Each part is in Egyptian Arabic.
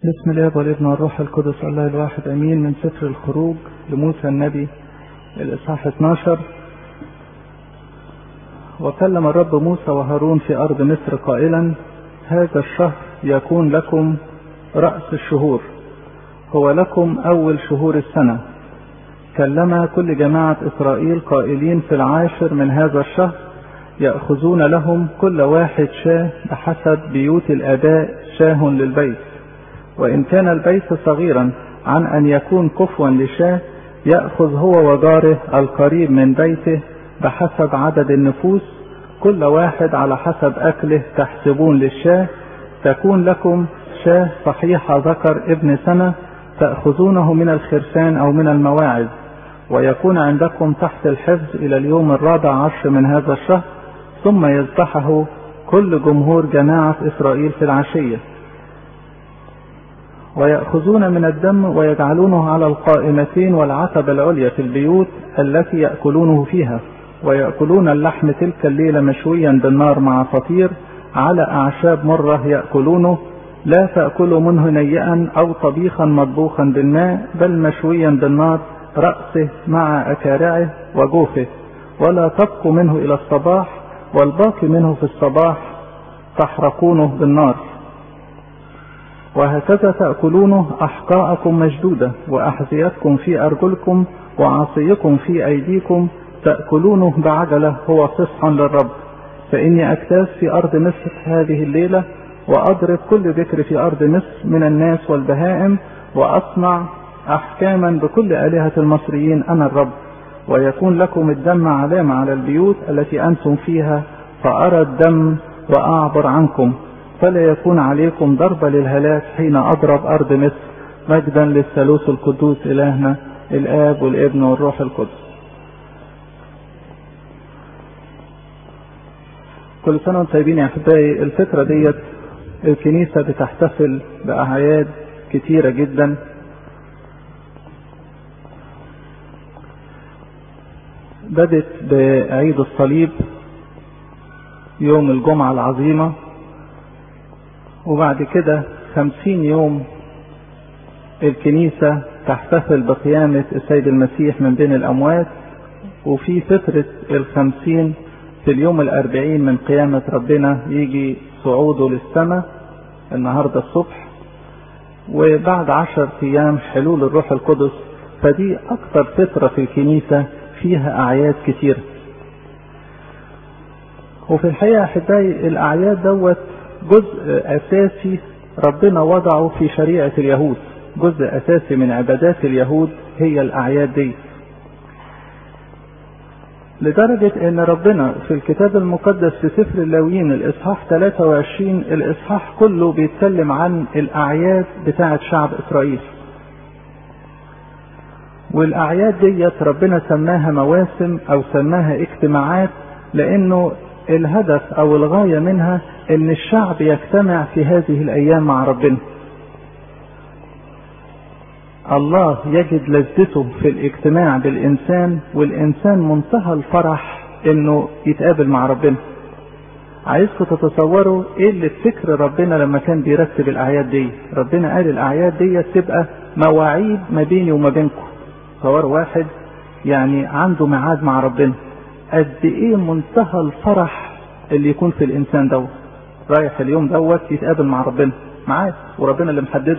بسم الله والابن والروح القدس الله الواحد امين من سفر الخروج لموسى النبي الاصحاح 12 وكلم الرب موسى وهارون في ارض مصر قائلا هذا الشهر يكون لكم راس الشهور هو لكم اول شهور السنه كلم كل جماعه اسرائيل قائلين في العاشر من هذا الشهر ياخذون لهم كل واحد شاه بحسب بيوت الاباء شاه للبيت وإن كان البيت صغيرا عن أن يكون كفوا لشاه يأخذ هو وجاره القريب من بيته بحسب عدد النفوس كل واحد على حسب أكله تحسبون للشاه تكون لكم شاه صحيحة ذكر ابن سنة تأخذونه من الخرسان أو من المواعظ ويكون عندكم تحت الحفظ إلى اليوم الرابع عشر من هذا الشهر ثم يذبحه كل جمهور جماعة إسرائيل في العشية ويأخذون من الدم ويجعلونه على القائمتين والعتبة العليا في البيوت التي يأكلونه فيها ويأكلون اللحم تلك الليلة مشويا بالنار مع فطير على أعشاب مرة يأكلونه لا تأكلوا منه نيئا أو طبيخا مطبوخا بالماء بل مشويا بالنار رأسه مع أكارعه وجوفه ولا تبقوا منه إلى الصباح والباقي منه في الصباح تحرقونه بالنار وهكذا تأكلونه أحقاءكم مشدودة وأحذيتكم في أرجلكم وعصيكم في أيديكم تأكلونه بعجلة هو فصحا للرب فإني أجتاز في أرض مصر هذه الليلة وأضرب كل ذكر في أرض مصر من الناس والبهائم وأصنع أحكاما بكل آلهة المصريين أنا الرب ويكون لكم الدم علامة على البيوت التي أنتم فيها فأرى الدم وأعبر عنكم فلا يكون عليكم ضربة للهلاك حين أضرب أرض مصر مجدا للثالوث القدوس إلهنا الآب والابن والروح القدس كل سنة وانتم طيبين يا أحبائي الفترة ديت الكنيسة بتحتفل بأعياد كتيرة جدا بدت بعيد الصليب يوم الجمعة العظيمة وبعد كده خمسين يوم الكنيسة تحتفل بقيامة السيد المسيح من بين الأموات وفي فترة الخمسين في اليوم الأربعين من قيامة ربنا يجي صعوده للسماء النهاردة الصبح وبعد عشر أيام حلول الروح القدس فدي أكثر فترة في الكنيسة فيها أعياد كتير وفي الحقيقة أحبائي الأعياد دوت جزء أساسي ربنا وضعه في شريعة اليهود جزء أساسي من عبادات اليهود هي الأعياد دي لدرجة ان ربنا في الكتاب المقدس في سفر اللاويين الاصحاح 23 الاصحاح كله بيتكلم عن الاعياد بتاعة شعب اسرائيل والاعياد ديت ربنا سماها مواسم او سماها اجتماعات لانه الهدف او الغاية منها ان الشعب يجتمع في هذه الايام مع ربنا الله يجد لذته في الاجتماع بالانسان والانسان منتهى الفرح انه يتقابل مع ربنا عايزكم تتصوروا ايه اللي فكر ربنا لما كان بيرتب الاعياد دي ربنا قال الاعياد دي تبقى مواعيد ما بيني وما بينكم تصوروا واحد يعني عنده ميعاد مع ربنا قد ايه منتهى الفرح اللي يكون في الانسان دوت رايح اليوم دوت يتقابل مع ربنا معاه وربنا اللي محدده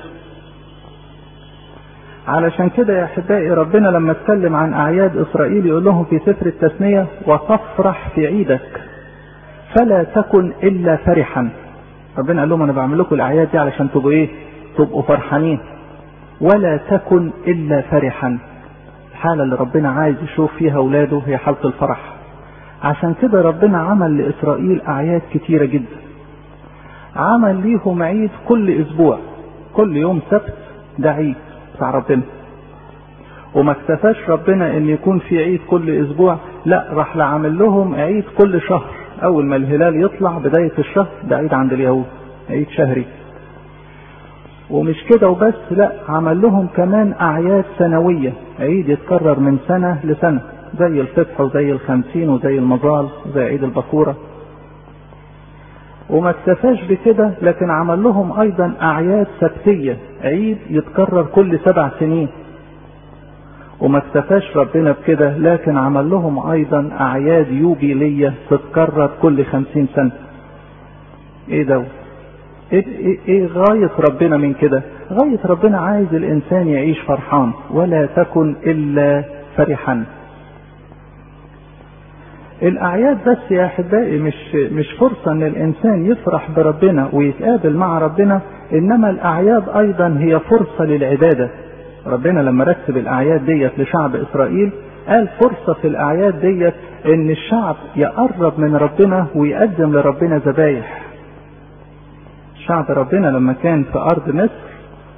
علشان كده يا احبائي ربنا لما اتكلم عن اعياد اسرائيل يقول لهم في سفر التثنيه وتفرح في عيدك فلا تكن الا فرحا ربنا قال لهم انا بعمل لكم الاعياد دي علشان تبقوا ايه تبقوا فرحانين ولا تكن الا فرحا الحاله اللي ربنا عايز يشوف فيها اولاده هي حاله الفرح عشان كده ربنا عمل لاسرائيل اعياد كتيره جدا عمل ليهم عيد كل اسبوع كل يوم سبت ده عيد بتاع ربنا وما اكتفاش ربنا ان يكون في عيد كل اسبوع لا راح لعمل لهم عيد كل شهر اول ما الهلال يطلع بداية الشهر ده عيد عند اليهود عيد شهري ومش كده وبس لا عمل لهم كمان اعياد سنوية عيد يتكرر من سنة لسنة زي الفطح وزي الخمسين وزي المظال وزي عيد البكورة وما اكتفاش بكده لكن عمل لهم ايضا اعياد سبتية عيد يتكرر كل سبع سنين وما اكتفاش ربنا بكده لكن عمل لهم ايضا اعياد يوبيلية تتكرر كل خمسين سنة ايه دوت إيه, إيه, ايه غاية ربنا من كده غاية ربنا عايز الانسان يعيش فرحان ولا تكن الا فرحا الاعياد بس يا احبائي مش مش فرصة ان الانسان يفرح بربنا ويتقابل مع ربنا انما الاعياد ايضا هي فرصة للعبادة ربنا لما رتب الاعياد ديت لشعب اسرائيل قال فرصة في الاعياد ديت ان الشعب يقرب من ربنا ويقدم لربنا ذبايح شعب ربنا لما كان في ارض مصر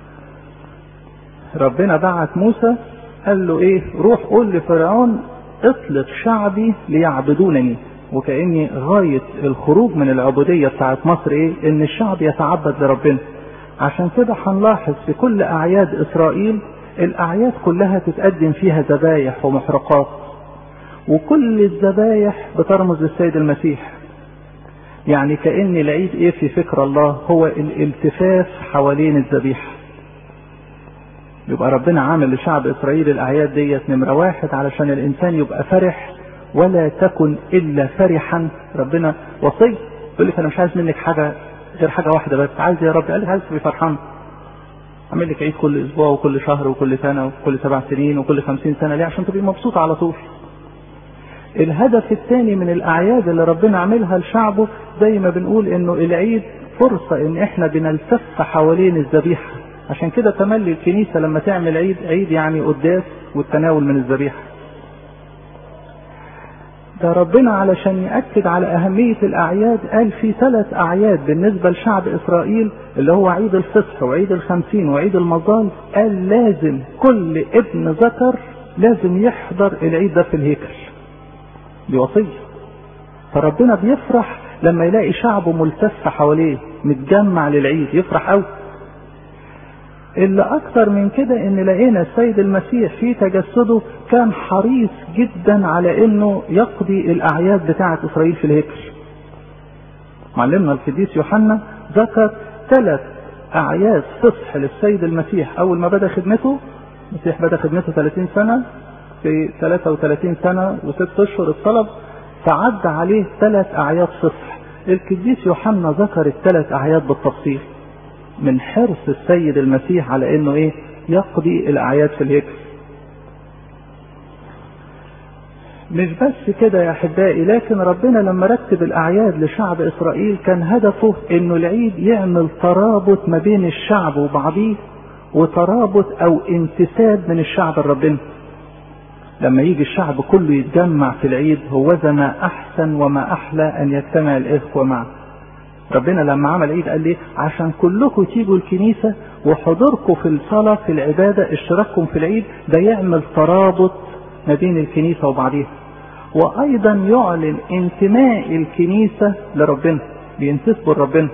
ربنا بعت موسى قال له ايه روح قول لفرعون اطلق شعبي ليعبدونني وكأني غاية الخروج من العبودية بتاعت مصر ايه ان الشعب يتعبد لربنا عشان كده هنلاحظ في كل اعياد اسرائيل الاعياد كلها تتقدم فيها ذبايح ومحرقات وكل الذبايح بترمز للسيد المسيح يعني كأن العيد ايه في فكر الله هو الالتفاف حوالين الذبيحة يبقى ربنا عامل لشعب اسرائيل الاعياد ديت نمرة واحد علشان الانسان يبقى فرح ولا تكن الا فرحا ربنا وصي يقول لك انا مش عايز منك حاجة غير حاجة واحدة بس عايز يا رب قال لك عايز تبقى فرحان اعمل لك عيد كل اسبوع وكل شهر وكل سنة وكل سبع سنين وكل خمسين سنة ليه عشان تبقي مبسوط على طول الهدف الثاني من الاعياد اللي ربنا عاملها لشعبه زي ما بنقول انه العيد فرصة ان احنا بنلتف حوالين الذبيحة عشان كده تملي الكنيسة لما تعمل عيد عيد يعني قداس والتناول من الذبيحة ده ربنا علشان يأكد على أهمية الأعياد قال في ثلاث أعياد بالنسبة لشعب إسرائيل اللي هو عيد الفصح وعيد الخمسين وعيد المظال قال لازم كل ابن ذكر لازم يحضر العيد ده في الهيكل دي وصية فربنا بيفرح لما يلاقي شعبه ملتف حواليه متجمع للعيد يفرح قوي اللي اكتر من كده ان لقينا السيد المسيح في تجسده كان حريص جدا على انه يقضي الاعياد بتاعه اسرائيل في الهيكل معلمنا القديس يوحنا ذكر ثلاث اعياد فصح للسيد المسيح اول ما بدا خدمته المسيح بدا خدمته 30 سنه في 33 سنه وست اشهر الطلب فعد عليه ثلاث اعياد فصح القديس يوحنا ذكر الثلاث اعياد بالتفصيل من حرص السيد المسيح على انه ايه يقضي الاعياد في الهيكل مش بس كده يا احبائي لكن ربنا لما رتب الاعياد لشعب اسرائيل كان هدفه انه العيد يعمل ترابط ما بين الشعب وبعضيه وترابط او انتساب من الشعب لربنا لما يجي الشعب كله يتجمع في العيد هو ما احسن وما احلى ان يجتمع الاخوه معا ربنا لما عمل عيد قال ليه عشان كلكم تيجوا الكنيسة وحضوركم في الصلاة في العبادة اشتراككم في العيد ده يعمل ترابط ما بين الكنيسة وبعضيها وايضا يعلن انتماء الكنيسة لربنا بينتسبوا لربنا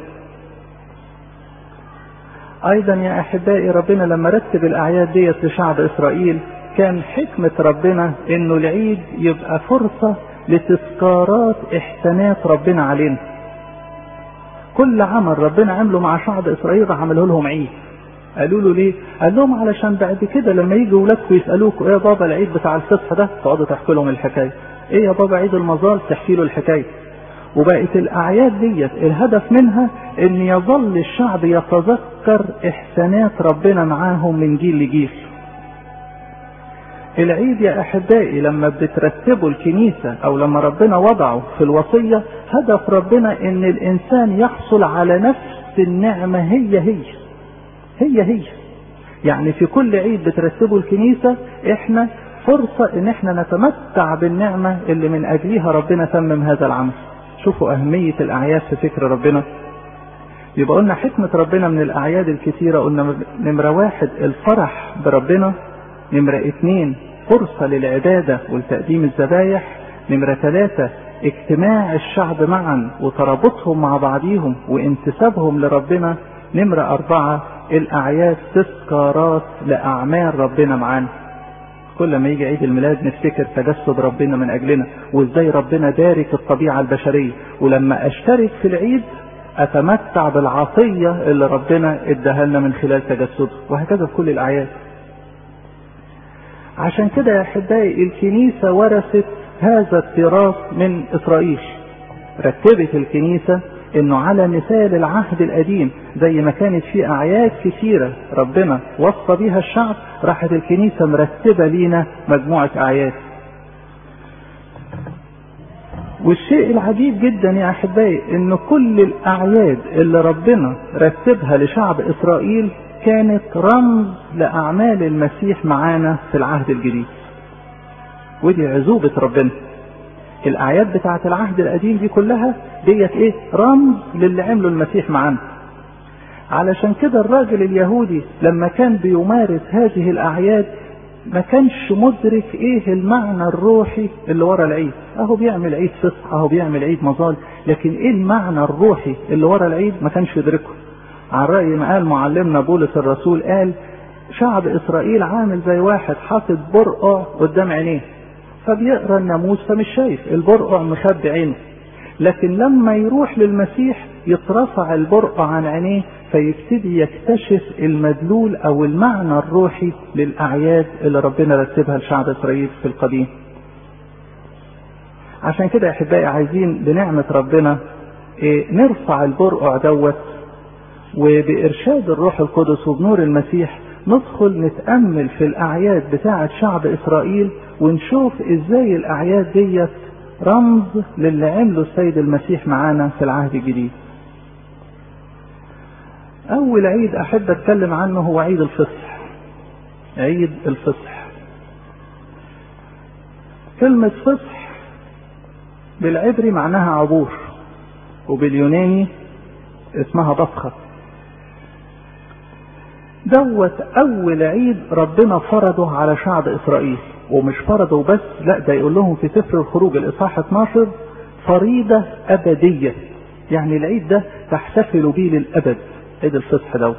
ايضا يا احبائي ربنا لما رتب الاعياد ديت لشعب اسرائيل كان حكمة ربنا انه العيد يبقى فرصة لتذكارات احسانات ربنا علينا كل عمل ربنا عمله مع شعب اسرائيل راح عمله لهم عيد قالوا له ليه؟ قال لهم علشان بعد كده لما يجوا ولادكم يسالوكوا ايه يا بابا العيد بتاع الفصح ده؟ تقعدوا تحكوا لهم الحكايه. ايه يا بابا عيد المظال؟ تحكي له الحكايه. وبقت الاعياد ديت الهدف منها ان يظل الشعب يتذكر احسانات ربنا معاهم من جيل لجيل. العيد يا احبائي لما بترتبوا الكنيسه او لما ربنا وضعه في الوصيه هدف ربنا ان الانسان يحصل على نفس النعمه هي هي هي هي يعني في كل عيد بترتبه الكنيسه احنا فرصه ان احنا نتمتع بالنعمه اللي من اجلها ربنا تمم هذا العمل شوفوا اهميه الاعياد في فكر ربنا يبقى قلنا حكمه ربنا من الاعياد الكثيره قلنا نمره واحد الفرح بربنا نمرة اتنين فرصة للعبادة ولتقديم الذبايح نمرة ثلاثة اجتماع الشعب معا وترابطهم مع بعضيهم وانتسابهم لربنا نمرة أربعة الأعياد تذكارات لأعمال ربنا معانا كل ما يجي عيد الميلاد نفتكر تجسد ربنا من أجلنا وإزاي ربنا بارك الطبيعة البشرية ولما أشترك في العيد اتمتع بالعطية اللي ربنا اداها لنا من خلال تجسده وهكذا في كل الاعياد عشان كده يا احبائي الكنيسة ورثت هذا التراث من اسرائيل رتبت الكنيسة انه على مثال العهد القديم زي ما كانت في اعياد كثيرة ربنا وصى بيها الشعب راحت الكنيسة مرتبة لينا مجموعة اعياد والشيء العجيب جدا يا احبائي ان كل الاعياد اللي ربنا رتبها لشعب اسرائيل كانت رمز لاعمال المسيح معانا في العهد الجديد ودي عزوبة ربنا الاعياد بتاعة العهد القديم دي كلها ديت ايه رمز للي عمله المسيح معانا علشان كده الراجل اليهودي لما كان بيمارس هذه الاعياد ما كانش مدرك ايه المعنى الروحي اللي ورا العيد اهو بيعمل عيد فصح اهو بيعمل عيد مظال لكن ايه المعنى الروحي اللي ورا العيد ما كانش يدركه على رأي ما قال معلمنا بولس الرسول قال شعب اسرائيل عامل زي واحد حاطط برقع قدام عينيه فبيقرا الناموس فمش شايف البرقع مخبي عينه لكن لما يروح للمسيح يترفع البرقع عن عينيه فيبتدي يكتشف المدلول او المعنى الروحي للاعياد اللي ربنا رتبها لشعب اسرائيل في القديم عشان كده يا احبائي عايزين بنعمة ربنا إيه نرفع البرقع دوت وبإرشاد الروح القدس وبنور المسيح ندخل نتأمل في الأعياد بتاعة شعب إسرائيل ونشوف إزاي الأعياد ديت رمز للي عمله السيد المسيح معانا في العهد الجديد. أول عيد أحب أتكلم عنه هو عيد الفصح. عيد الفصح. كلمة فصح بالعبري معناها عبور وباليوناني اسمها بصخة دوت أول عيد ربنا فرضه على شعب إسرائيل ومش فرضه بس لا ده يقول لهم في سفر الخروج الإصحاح 12 فريضة أبدية يعني العيد ده تحتفلوا بيه للأبد عيد الفصح دوت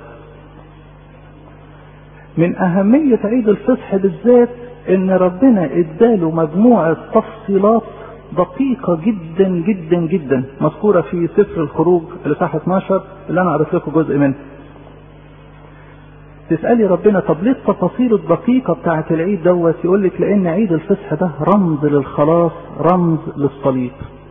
من أهمية عيد الفصح بالذات إن ربنا إداله مجموعة تفصيلات دقيقة جدا جدا جدا مذكورة في سفر الخروج الإصحاح 12 اللي أنا قريت لكم جزء منه. تسألي ربنا طب ليه التفاصيل الدقيقة بتاعة العيد دوت يقول لك لأن عيد الفصح ده رمز للخلاص رمز للصليب.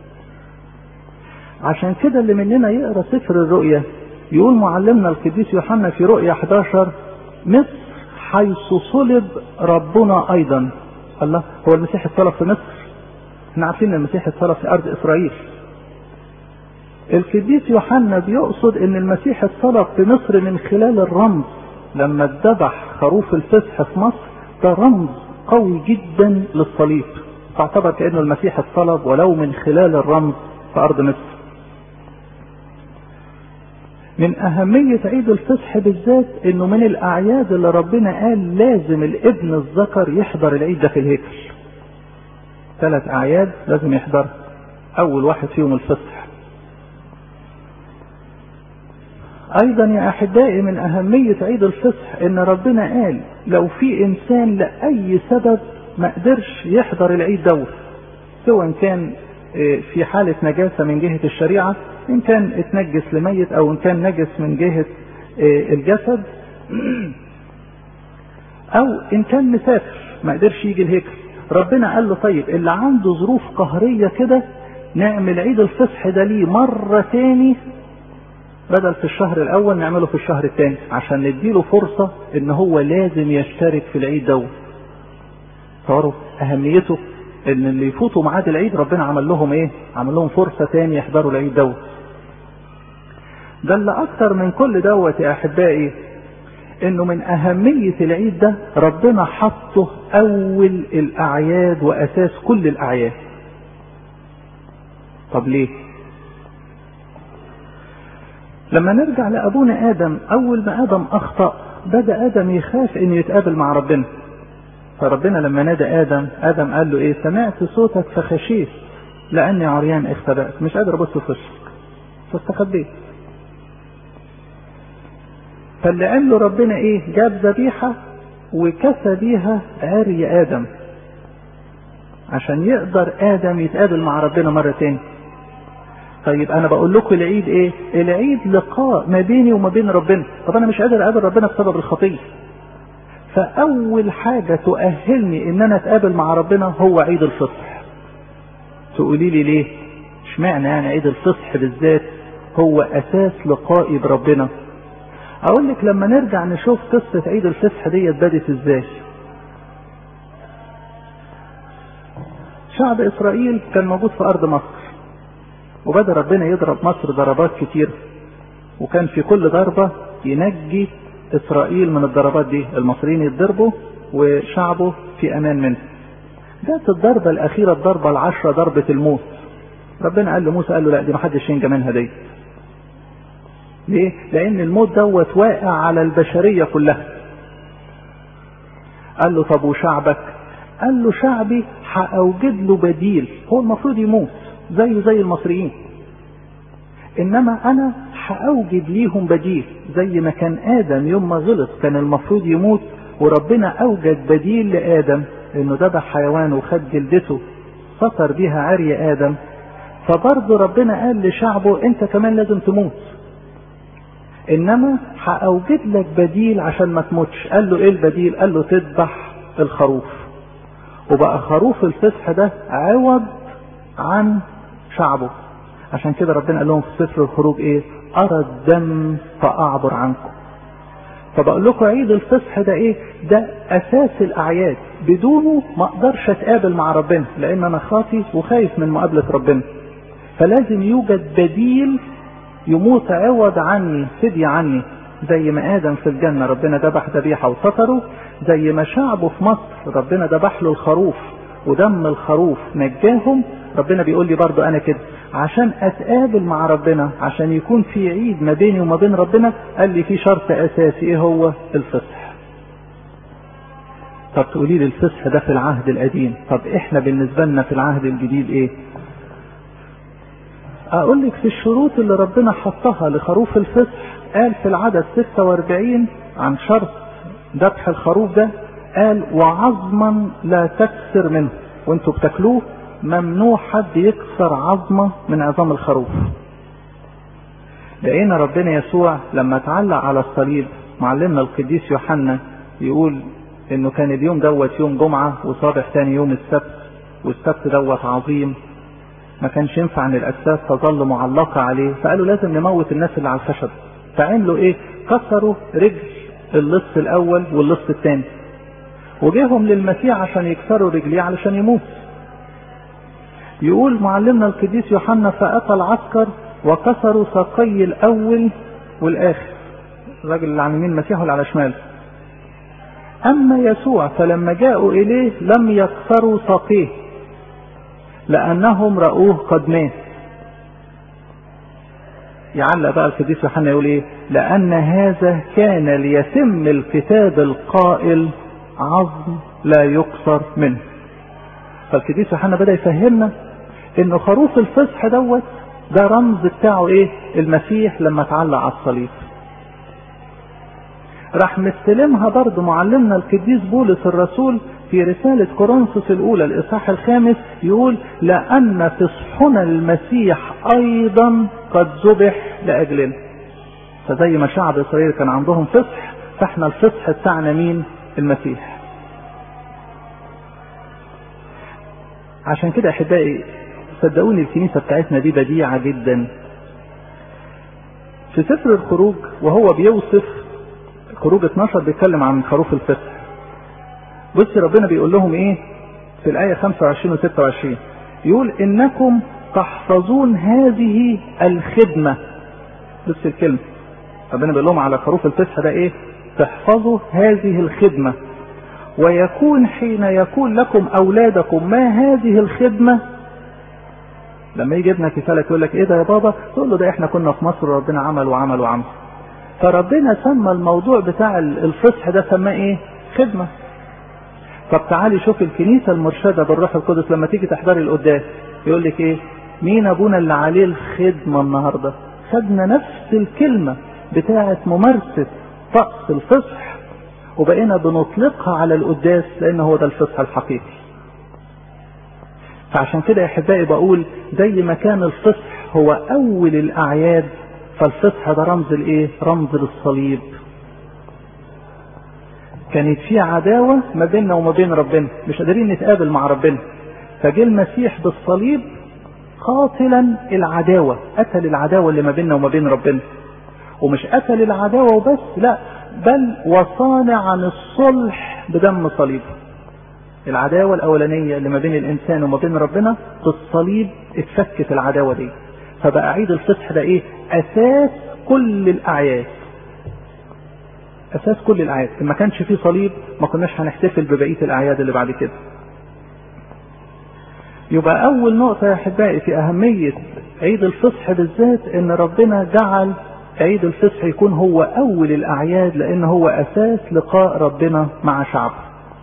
عشان كده اللي مننا يقرا سفر الرؤيا يقول معلمنا القديس يوحنا في رؤيا 11 مصر حيث صلب ربنا أيضا. الله هو المسيح اتصلب في مصر؟ احنا عارفين ان المسيح اتصلب في ارض اسرائيل القديس يوحنا بيقصد ان المسيح اتصلب في مصر من خلال الرمز لما اتذبح خروف الفصح في مصر ده رمز قوي جدا للصليب تعتبر كانه المسيح اتصلب ولو من خلال الرمز في ارض مصر من أهمية عيد الفصح بالذات إنه من الأعياد اللي ربنا قال لازم الابن الذكر يحضر العيد ده في الهيكل. ثلاث أعياد لازم يحضر أول واحد فيهم الفصح أيضا يا أحبائي من أهمية عيد الفصح إن ربنا قال لو في إنسان لأي سبب ما قدرش يحضر العيد دوت سواء كان في حالة نجاسة من جهة الشريعة إن كان اتنجس لميت أو إن كان نجس من جهة الجسد أو إن كان مسافر ما قدرش يجي الهيكل ربنا قال له طيب اللي عنده ظروف قهرية كده نعمل عيد الفصح ده ليه مرة تاني بدل في الشهر الأول نعمله في الشهر الثاني عشان نديله فرصة إن هو لازم يشترك في العيد دوت. تصوروا أهميته إن اللي يفوتوا ميعاد العيد ربنا عمل لهم إيه؟ عمل لهم فرصة تاني يحضروا العيد دوت. ده اللي أكتر من كل دوت يا أحبائي انه من اهمية العيد ده ربنا حطه اول الاعياد واساس كل الاعياد طب ليه لما نرجع لابونا ادم اول ما ادم اخطأ بدا ادم يخاف انه يتقابل مع ربنا فربنا لما نادى ادم ادم قال له ايه سمعت صوتك فخشيت لاني عريان اختبأت مش قادر ابص في وشك فاستخبيت فاللي قال له ربنا ايه جاب ذبيحة وكسى بيها عري ادم عشان يقدر ادم يتقابل مع ربنا مرة تاني طيب انا بقول لكم العيد ايه العيد لقاء ما بيني وما بين ربنا طب انا مش قادر اقابل ربنا بسبب الخطيه فاول حاجه تؤهلني ان انا اتقابل مع ربنا هو عيد الفصح تقولي لي ليه اشمعنى يعني عيد الفصح بالذات هو اساس لقائي بربنا اقول لك لما نرجع نشوف قصه عيد الفصح ديت بدت ازاي شعب اسرائيل كان موجود في ارض مصر وبدا ربنا يضرب مصر ضربات كتير وكان في كل ضربة ينجي اسرائيل من الضربات دي المصريين يتضربوا وشعبه في امان منه جت الضربة الاخيرة الضربة العشرة ضربة الموت ربنا قال لموسى قال له لا دي محدش ينجى منها دي ليه لان الموت دوت واقع على البشرية كلها قال له طب وشعبك قال له شعبي هأوجد له بديل هو المفروض يموت زيه زي المصريين انما انا هأوجد ليهم بديل زي ما كان ادم يوم ما غلط كان المفروض يموت وربنا اوجد بديل لادم انه ذبح حيوان وخد جلدته سطر بيها عري ادم فبرضه ربنا قال لشعبه انت كمان لازم تموت انما هأوجد لك بديل عشان ما تموتش قال له ايه البديل قال له تذبح الخروف وبقى خروف الفصح ده عوض عن شعبه عشان كده ربنا قال لهم في سفر الخروج ايه ارى الدم فاعبر عنكم فبقول لكم عيد الفصح ده ايه ده اساس الاعياد بدونه ما اقدرش اتقابل مع ربنا لان انا خاطي وخايف من مقابله ربنا فلازم يوجد بديل يموت عوض عني فدية عني زي ما ادم في الجنة ربنا ذبح ذبيحة وسطره زي ما شعبه في مصر ربنا ذبح له الخروف ودم الخروف نجاهم ربنا بيقول لي برضو انا كده عشان اتقابل مع ربنا عشان يكون في عيد ما بيني وما بين ربنا قال لي في شرط اساسي ايه هو الفصح طب تقولي لي الفصح ده في العهد القديم طب احنا بالنسبة لنا في العهد الجديد ايه اقول لك في الشروط اللي ربنا حطها لخروف الفصح قال في العدد 46 عن شرط ذبح الخروف ده قال وعظما لا تكسر منه وانتوا بتاكلوه ممنوع حد يكسر عظمة من عظام الخروف لقينا ربنا يسوع لما اتعلق على الصليب معلمنا القديس يوحنا يقول انه كان اليوم دوت يوم جمعة وصابح تاني يوم السبت والسبت دوت عظيم ما كانش ينفع ان الاجساد تظل معلقة عليه فقالوا لازم نموت الناس اللي على الخشب فعملوا ايه كسروا رجل اللص الاول واللص الثاني وجيهم للمسيح عشان يكسروا رجليه علشان يموت يقول معلمنا القديس يوحنا فأتى العسكر وكسروا ساقي الأول والآخر الراجل اللي عن يمين المسيح واللي على شماله أما يسوع فلما جاءوا إليه لم يكسروا ساقيه لأنهم رأوه قد مات يعلق بقى القديس يوحنا يقول ايه لأن هذا كان ليتم الكتاب القائل عظم لا يكسر منه فالقديس يوحنا بدأ يفهمنا ان خروف الفصح دوت ده رمز بتاعه ايه المسيح لما اتعلق على الصليب راح مستلمها برضه معلمنا القديس بولس الرسول في رسالة كورنثوس الأولى الإصحاح الخامس يقول لأن فصحنا المسيح أيضا قد ذبح لأجلنا فزي ما شعب إسرائيل كان عندهم فصح فاحنا الفصح بتاعنا مين؟ المسيح عشان كده أحبائي صدقوني الكنيسة بتاعتنا دي بديعة جدا في سفر الخروج وهو بيوصف خروج 12 بيتكلم عن خروف الفصح بص ربنا بيقول لهم ايه في الآية 25 و 26 يقول إنكم تحفظون هذه الخدمة بص الكلمة ربنا بيقول لهم على خروف الفصح ده ايه تحفظوا هذه الخدمة ويكون حين يكون لكم أولادكم ما هذه الخدمة لما يجي ابنك يسألك يقول لك ايه ده يا بابا تقول له ده احنا كنا في مصر وربنا عمل وعمل وعمل فربنا سمى الموضوع بتاع الفصح ده سماه ايه خدمة طب تعالي شوف الكنيسة المرشدة بالروح القدس لما تيجي تحضري القداس يقول لك ايه مين ابونا اللي عليه الخدمة النهاردة خدنا نفس الكلمة بتاعة ممارسة طقس الفصح وبقينا بنطلقها على القداس لان هو ده الفصح الحقيقي فعشان كده يا احبائي بقول زي ما كان الفصح هو اول الاعياد فالفصح ده رمز الايه رمز للصليب كانت في عداوة ما بيننا وما بين ربنا مش قادرين نتقابل مع ربنا فجه المسيح بالصليب قاتلا العداوة قتل العداوة اللي ما بيننا وما بين ربنا ومش قتل العداوة وبس لا بل وصانع عن الصلح بدم صليبه العداوة الأولانية اللي ما بين الإنسان وما بين ربنا في الصليب اتفكت العداوة دي فبقى عيد الفصح ده إيه؟ أساس كل الأعياد أساس كل الأعياد إن ما كانش فيه صليب ما كناش هنحتفل ببقية الأعياد اللي بعد كده يبقى أول نقطة يا أحبائي في أهمية عيد الفصح بالذات إن ربنا جعل عيد الفصح يكون هو أول الأعياد لأن هو أساس لقاء ربنا مع شعبه.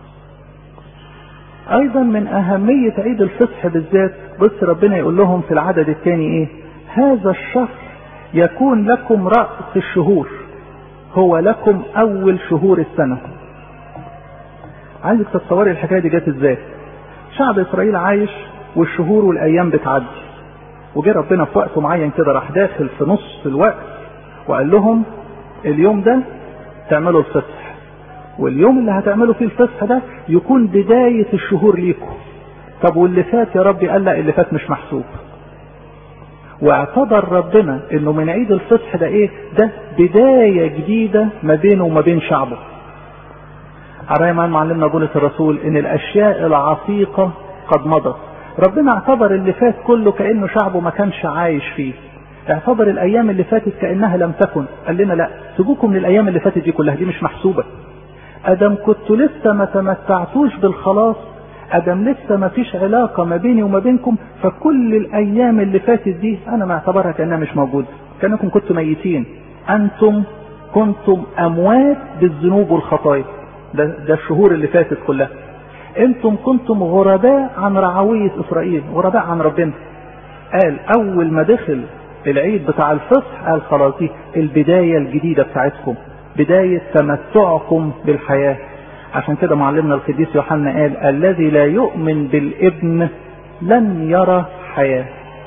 أيضا من أهمية عيد الفصح بالذات بص ربنا يقول لهم في العدد الثاني إيه؟ هذا الشهر يكون لكم رأس الشهور هو لكم أول شهور السنة. عايزك تتصوري الحكاية دي جت إزاي؟ شعب إسرائيل عايش والشهور والأيام بتعدي. وجه ربنا في وقت معين كده راح داخل في نص الوقت وقال لهم اليوم ده تعملوا الفصح واليوم اللي هتعملوا فيه الفصح ده يكون بداية الشهور ليكم طب واللي فات يا ربي قال لا اللي فات مش محسوب واعتبر ربنا انه من عيد الفصح ده ايه ده بداية جديدة ما بينه وما بين شعبه على ما معلمنا بولس الرسول ان الاشياء العتيقة قد مضت ربنا اعتبر اللي فات كله كانه شعبه ما كانش عايش فيه اعتبر الايام اللي فاتت كانها لم تكن قال لنا لا سيبوكم من الايام اللي فاتت دي كلها دي مش محسوبه ادم كنتوا لسه ما تمتعتوش بالخلاص ادم لسه ما فيش علاقه ما بيني وما بينكم فكل الايام اللي فاتت دي انا ما اعتبرها كانها مش موجوده كانكم كنتوا ميتين انتم كنتم اموات بالذنوب والخطايا ده, ده الشهور اللي فاتت كلها انتم كنتم غرباء عن رعوية اسرائيل غرباء عن ربنا قال اول ما دخل العيد بتاع الفصح قال خلاص دي البداية الجديدة بتاعتكم بداية تمتعكم بالحياة عشان كده معلمنا القديس يوحنا قال الذي لا يؤمن بالابن لن يرى حياة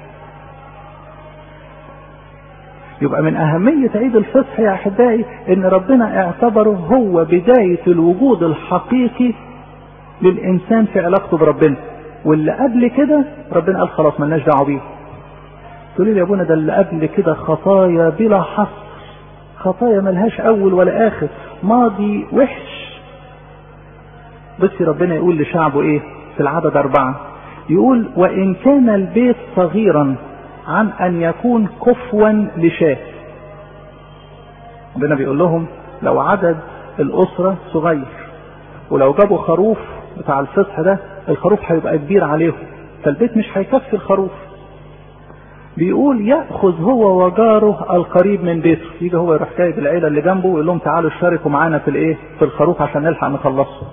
يبقى من أهمية عيد الفصح يا أحبائي إن ربنا اعتبره هو بداية الوجود الحقيقي للإنسان في علاقته بربنا واللي قبل كده ربنا قال خلاص ملناش دعوة بيه تقولي لي يا ابونا ده اللي قبل كده خطايا بلا حصر خطايا ملهاش اول ولا اخر ماضي وحش بس ربنا يقول لشعبه ايه في العدد اربعة يقول وان كان البيت صغيرا عن ان يكون كفوا لشاه ربنا بيقول لهم لو عدد الاسرة صغير ولو جابوا خروف بتاع الفصح ده الخروف هيبقى كبير عليهم فالبيت مش هيكفي الخروف بيقول ياخذ هو وجاره القريب من بيته يجي هو يروح جايب العيله اللي جنبه ويقول لهم تعالوا اشتركوا معانا في الايه في الخروف عشان نلحق نخلصه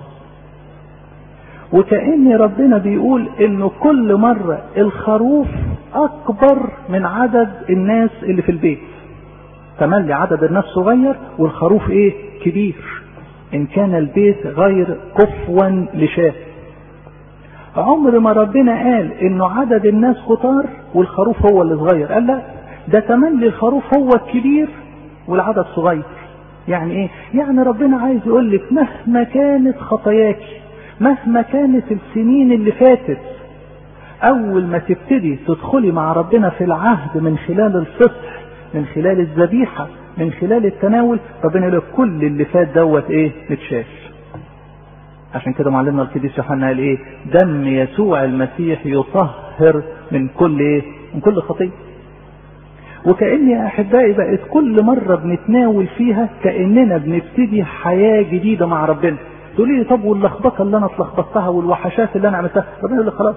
وكأن ربنا بيقول انه كل مرة الخروف اكبر من عدد الناس اللي في البيت تملي عدد الناس صغير والخروف ايه كبير ان كان البيت غير كفوا لشاه عمر ما ربنا قال انه عدد الناس كتار والخروف هو اللي صغير قال لا ده تملي الخروف هو الكبير والعدد صغير يعني ايه يعني ربنا عايز يقول لك مهما كانت خطاياكي مهما كانت السنين اللي فاتت اول ما تبتدي تدخلي مع ربنا في العهد من خلال الفصح من خلال الذبيحة من خلال التناول ربنا يقول لك كل اللي فات دوت ايه متشاف عشان كده معلمنا القديس يوحنا قال ايه دم يسوع المسيح يطهر من كل ايه من كل خطيه وكأن يا أحبائي بقت كل مرة بنتناول فيها كأننا بنبتدي حياة جديدة مع ربنا تقولي لي طب واللخبطة اللي أنا اتلخبطتها والوحشات اللي أنا عملتها ربنا يقول لي خلاص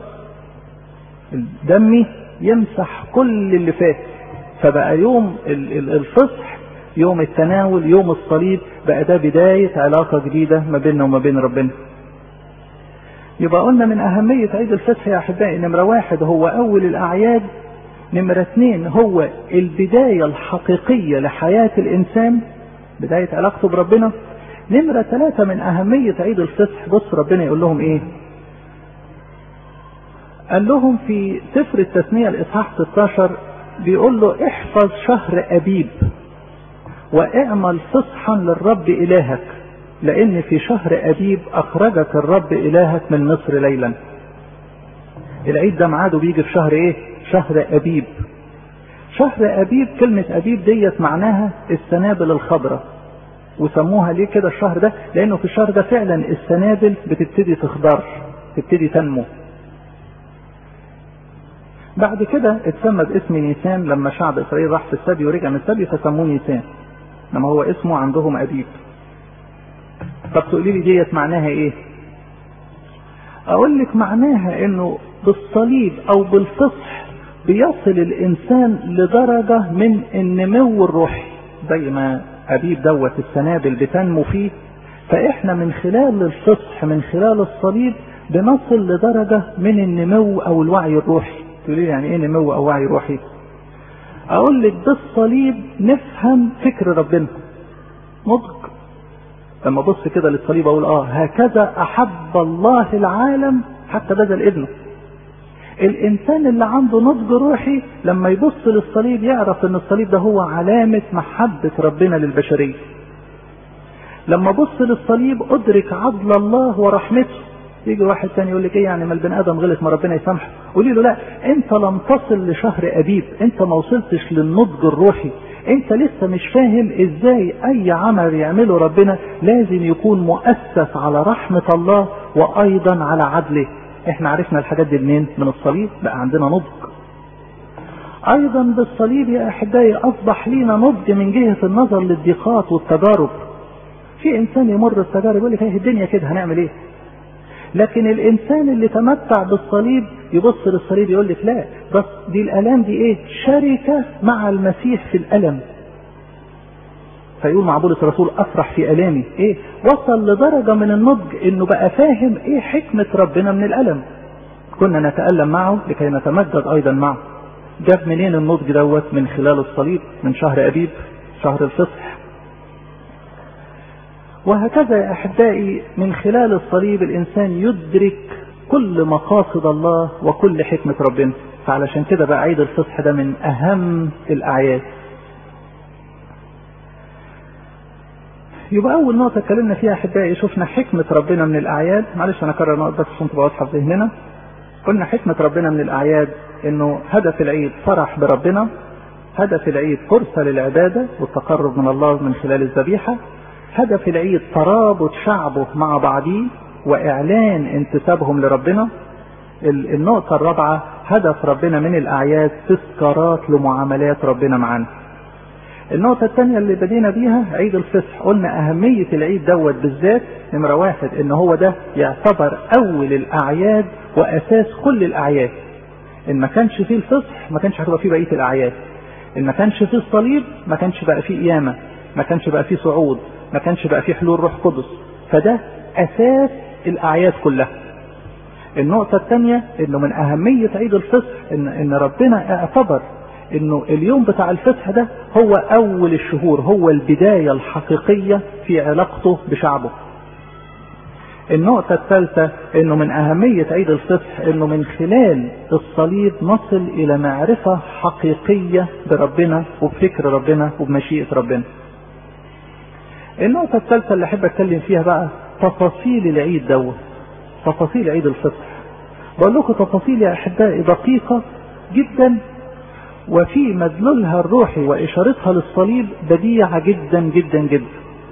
دمي يمسح كل اللي فات فبقى يوم الفصح يوم التناول يوم الصليب بقى ده بداية علاقة جديدة ما بيننا وما بين ربنا يبقى قلنا من أهمية عيد الفصح يا أحبائي نمرة واحد هو أول الأعياد نمرة اثنين هو البداية الحقيقية لحياة الإنسان بداية علاقته بربنا نمرة ثلاثة من أهمية عيد الفصح بص ربنا يقول لهم إيه قال لهم في سفر التثنية الإصحاح 16 بيقول له احفظ شهر ابيب واعمل فصحا للرب الهك لان في شهر ابيب اخرجك الرب الهك من مصر ليلا العيد ده ميعاده بيجي في شهر ايه شهر ابيب شهر ابيب كلمة ابيب ديت معناها السنابل الخضراء وسموها ليه كده الشهر ده لانه في الشهر ده فعلا السنابل بتبتدي تخضر تبتدي تنمو بعد كده اتسمى باسم نيسان لما شعب اسرائيل راح في السبي ورجع من السبي فسموه نيسان لما هو اسمه عندهم ابيب طب تقولي لي ديت معناها ايه اقول لك معناها انه بالصليب او بالفصح بيصل الانسان لدرجة من النمو الروحي زي ما ابيب دوت السنابل بتنمو فيه فاحنا من خلال الفصح من خلال الصليب بنصل لدرجة من النمو او الوعي الروحي تقولي لي يعني ايه نمو او وعي روحي اقول لك بالصليب نفهم فكر ربنا نضج لما ابص كده للصليب اقول اه هكذا احب الله العالم حتى بذل ابنه الانسان اللي عنده نضج روحي لما يبص للصليب يعرف ان الصليب ده هو علامة محبة ربنا للبشرية لما ابص للصليب ادرك عدل الله ورحمته يجي واحد تاني يقول لك ايه يعني ما البني ادم غلط ما ربنا يسامحه قولي له لا انت لم تصل لشهر ابيب انت ما وصلتش للنضج الروحي انت لسه مش فاهم ازاي اي عمل يعمله ربنا لازم يكون مؤسس على رحمة الله وايضا على عدله احنا عرفنا الحاجات دي منين من الصليب بقى عندنا نضج ايضا بالصليب يا احبائي اصبح لينا نضج من جهة النظر للضيقات والتجارب في انسان يمر التجارب يقول لك هي الدنيا كده هنعمل ايه لكن الانسان اللي تمتع بالصليب يبص للصليب يقول لك لا بس دي الالام دي ايه شركة مع المسيح في الالم فيقول مع بولس الرسول افرح في الامي ايه وصل لدرجة من النضج انه بقى فاهم ايه حكمة ربنا من الالم كنا نتألم معه لكي نتمجد ايضا معه جاب منين النضج دوت من خلال الصليب من شهر ابيب شهر الفصح وهكذا يا احبائي من خلال الصليب الانسان يدرك كل مقاصد الله وكل حكمة ربنا فعلشان كده بقى عيد الفصح ده من اهم الاعياد يبقى اول نقطة اتكلمنا فيها احبائي شفنا حكمة ربنا من الاعياد معلش انا اكرر نقطة بس عشان تبقى واضحة في ذهننا قلنا حكمة ربنا من الاعياد انه هدف العيد فرح بربنا هدف العيد فرصة للعبادة والتقرب من الله من خلال الذبيحة هدف العيد ترابط شعبه مع بعضيه واعلان انتسابهم لربنا النقطة الرابعة هدف ربنا من الاعياد تذكارات لمعاملات ربنا معانا النقطة الثانية اللي بدينا بيها عيد الفصح قلنا أهمية العيد دوت بالذات نمرة واحد إن هو ده يعتبر أول الأعياد وأساس كل الأعياد. إن ما كانش فيه الفصح ما كانش هتبقى فيه بقية الأعياد. إن ما كانش فيه الصليب ما كانش بقى فيه قيامة، ما كانش بقى فيه صعود، ما كانش بقى فيه حلول روح قدس. فده أساس الأعياد كلها. النقطة الثانية إنه من أهمية عيد الفصح إن إن ربنا اعتبر انه اليوم بتاع الفتح ده هو اول الشهور هو البداية الحقيقية في علاقته بشعبه النقطة الثالثة انه من اهمية عيد الفتح انه من خلال الصليب نصل الى معرفة حقيقية بربنا وبفكر ربنا وبمشيئة ربنا النقطة الثالثة اللي احب اتكلم فيها بقى تفاصيل العيد دوت تفاصيل عيد الفطر بقول لكم تفاصيل يا احبائي دقيقة جدا وفي مدلولها الروحي واشارتها للصليب بديعة جدا جدا جدا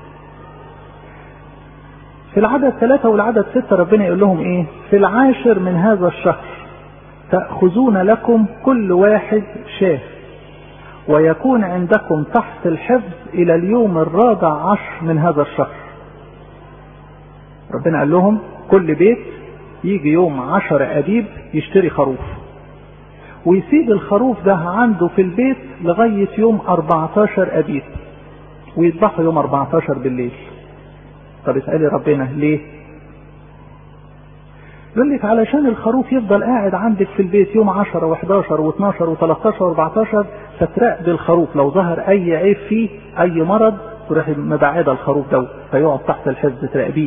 في العدد ثلاثة والعدد ستة ربنا يقول لهم ايه في العاشر من هذا الشهر تأخذون لكم كل واحد شاه ويكون عندكم تحت الحفظ الى اليوم الرابع عشر من هذا الشهر ربنا قال لهم كل بيت يجي يوم عشر ابيب يشتري خروف ويسيب الخروف ده عنده في البيت لغاية يوم 14 أبيب ويذبحه يوم 14 بالليل طب اسألي ربنا ليه يقول لك علشان الخروف يفضل قاعد عندك في البيت يوم 10 و11 و12 و13 و14 فتراقب الخروف لو ظهر اي عيب فيه اي مرض تروح مبعده الخروف ده فيقعد تحت الحفظ تراقبيه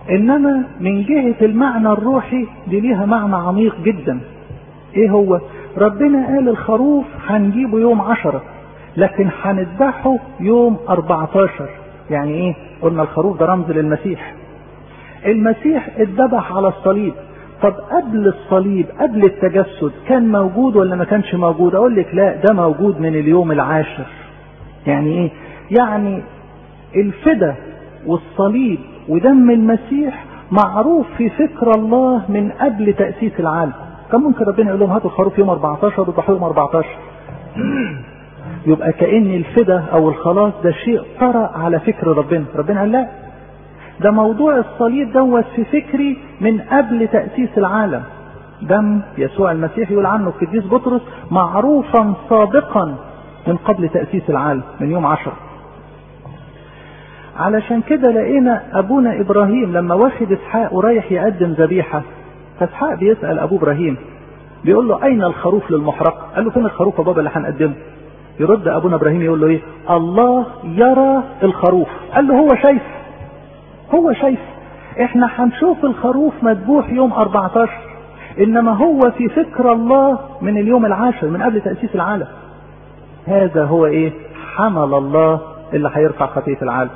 انما من جهة المعنى الروحي دي ليها معنى عميق جدا ايه هو ربنا قال الخروف هنجيبه يوم عشرة لكن هنذبحه يوم 14 يعني ايه قلنا الخروف ده رمز للمسيح المسيح اتذبح على الصليب طب قبل الصليب قبل التجسد كان موجود ولا ما كانش موجود اقول لك لا ده موجود من اليوم العاشر يعني ايه يعني الفدا والصليب ودم المسيح معروف في فكر الله من قبل تأسيس العالم كان ممكن ربنا يقول لهم هاتوا الخروف يوم 14 وضحوا يوم 14 يبقى كأن الفدا او الخلاص ده شيء طرأ على فكر ربنا ربنا قال لا ده موضوع الصليب دوت في فكري من قبل تأسيس العالم دم يسوع المسيح يقول عنه القديس بطرس معروفا سابقا من قبل تأسيس العالم من يوم عشر علشان كده لقينا ابونا ابراهيم لما واخد اسحاق ورايح يقدم ذبيحه فاسحاق بيسال ابو ابراهيم بيقول له اين الخروف للمحرقه؟ قال له فين الخروف يا بابا اللي هنقدمه؟ يرد ابونا ابراهيم يقول له ايه؟ الله يرى الخروف، قال له هو شايف هو شايف احنا هنشوف الخروف مذبوح يوم 14 انما هو في فكر الله من اليوم العاشر من قبل تاسيس العالم. هذا هو ايه؟ حمل الله اللي هيرفع خطيه العالم.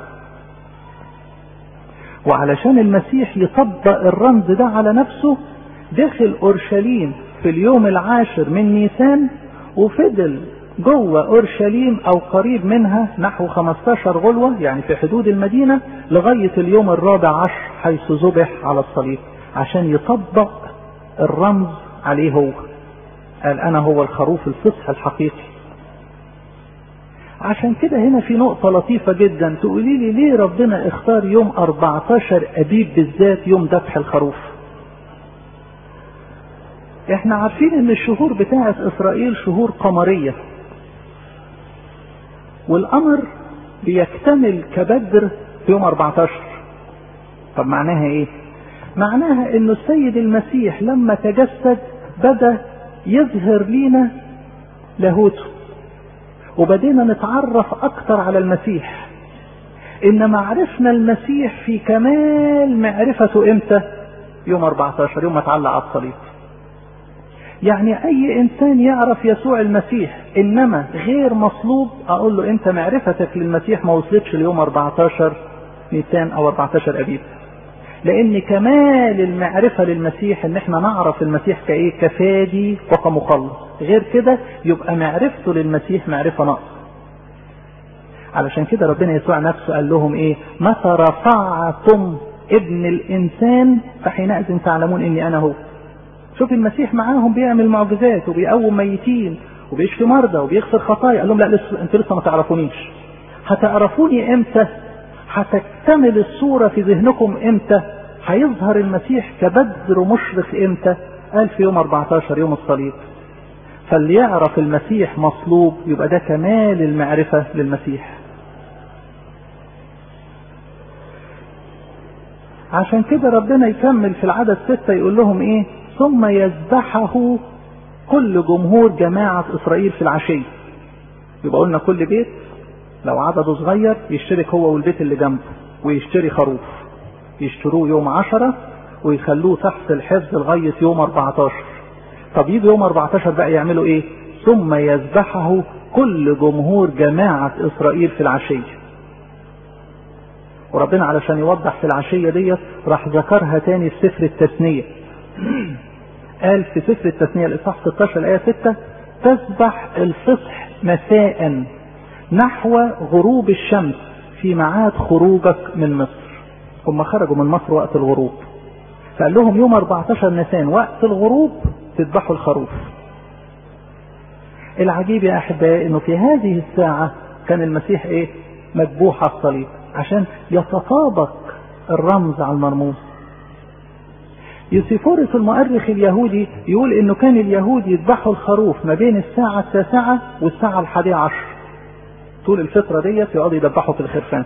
وعلشان المسيح يطبق الرمز ده على نفسه دخل اورشليم في اليوم العاشر من نيسان وفضل جوه اورشليم او قريب منها نحو 15 غلوه يعني في حدود المدينه لغايه اليوم الرابع عشر حيث ذبح على الصليب عشان يطبق الرمز عليه هو قال انا هو الخروف الفصح الحقيقي عشان كده هنا في نقطة لطيفة جدا تقولي لي ليه ربنا اختار يوم 14 أبيب بالذات يوم ذبح الخروف احنا عارفين ان الشهور بتاعة اسرائيل شهور قمرية والقمر بيكتمل كبدر في يوم 14 طب معناها ايه معناها ان السيد المسيح لما تجسد بدا يظهر لينا لاهوته وبدينا نتعرف اكتر على المسيح انما عرفنا المسيح في كمال معرفته امتى يوم 14 يوم ما اتعلق على الصليب يعني اي انسان يعرف يسوع المسيح انما غير مصلوب اقول له انت معرفتك للمسيح ما وصلتش ليوم 14 نيسان او 14 ابيب لان كمال المعرفة للمسيح ان احنا نعرف المسيح كايه كفادي وكمخلص غير كده يبقى معرفته للمسيح معرفة ناقصة علشان كده ربنا يسوع نفسه قال لهم ايه متى رفعتم ابن الانسان فحينئذ تعلمون اني انا هو شوف المسيح معاهم بيعمل معجزات وبيقوم ميتين وبيشفي مرضى وبيغفر خطايا قال لهم لا لسه انتوا لسه ما تعرفونيش هتعرفوني امتى هتكتمل الصورة في ذهنكم امتى هيظهر المسيح كبدر مشرق امتى قال في يوم 14 يوم الصليب فاللي يعرف المسيح مصلوب يبقى ده كمال المعرفة للمسيح عشان كده ربنا يكمل في العدد ستة يقول لهم ايه ثم يذبحه كل جمهور جماعة اسرائيل في العشية يبقى قلنا كل بيت لو عدده صغير يشترك هو والبيت اللي جنبه ويشتري خروف يشتروه يوم عشرة ويخلوه تحت الحفظ لغاية يوم 14 طب يجي يوم 14 بقى يعملوا ايه ثم يذبحه كل جمهور جماعة اسرائيل في العشية وربنا علشان يوضح في العشية ديت راح ذكرها تاني في سفر التثنية قال في سفر التثنية الإصحاح 16 الآية 6 تذبح الفصح مساء نحو غروب الشمس في ميعاد خروجك من مصر هم خرجوا من مصر وقت الغروب فقال لهم يوم 14 نيسان وقت الغروب تذبحوا الخروف العجيب يا احبائي انه في هذه الساعة كان المسيح ايه مذبوح على الصليب عشان يتطابق الرمز على المرموز يوسيفورس المؤرخ اليهودي يقول انه كان اليهود يذبحوا الخروف ما بين الساعة التاسعة والساعة الحادية عشر طول الفترة ديت يقعدوا يذبحوا في الخرفان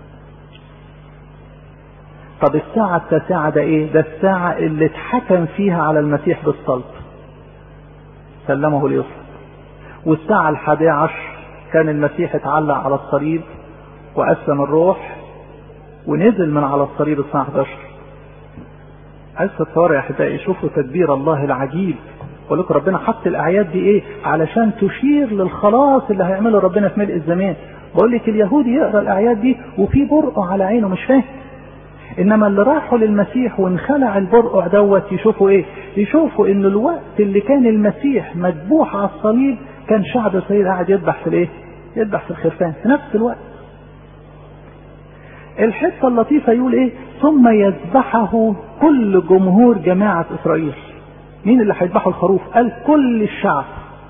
طب الساعة التاسعة ده ايه ده الساعة اللي اتحكم فيها على المسيح بالصلب سلمه اليسر والساعة الحادية عشر كان المسيح اتعلق على الصليب وأسلم الروح ونزل من على الصليب الساعة 11 عايز تتصور يا أحبائي شوفوا تدبير الله العجيب بقول لكم ربنا حط الاعياد دي ايه علشان تشير للخلاص اللي هيعمله ربنا في ملء الزمان بقول لك اليهودي يقرا الاعياد دي وفي برقع على عينه مش فاهم انما اللي راحوا للمسيح وانخلع البرقع دوت يشوفوا ايه يشوفوا ان الوقت اللي كان المسيح مذبوح على الصليب كان شعب اسرائيل قاعد يذبح في الايه يذبح في الخرفان في نفس الوقت الحته اللطيفه يقول ايه ثم يذبحه كل جمهور جماعه اسرائيل مين اللي هيذبحوا الخروف قال كل الشعب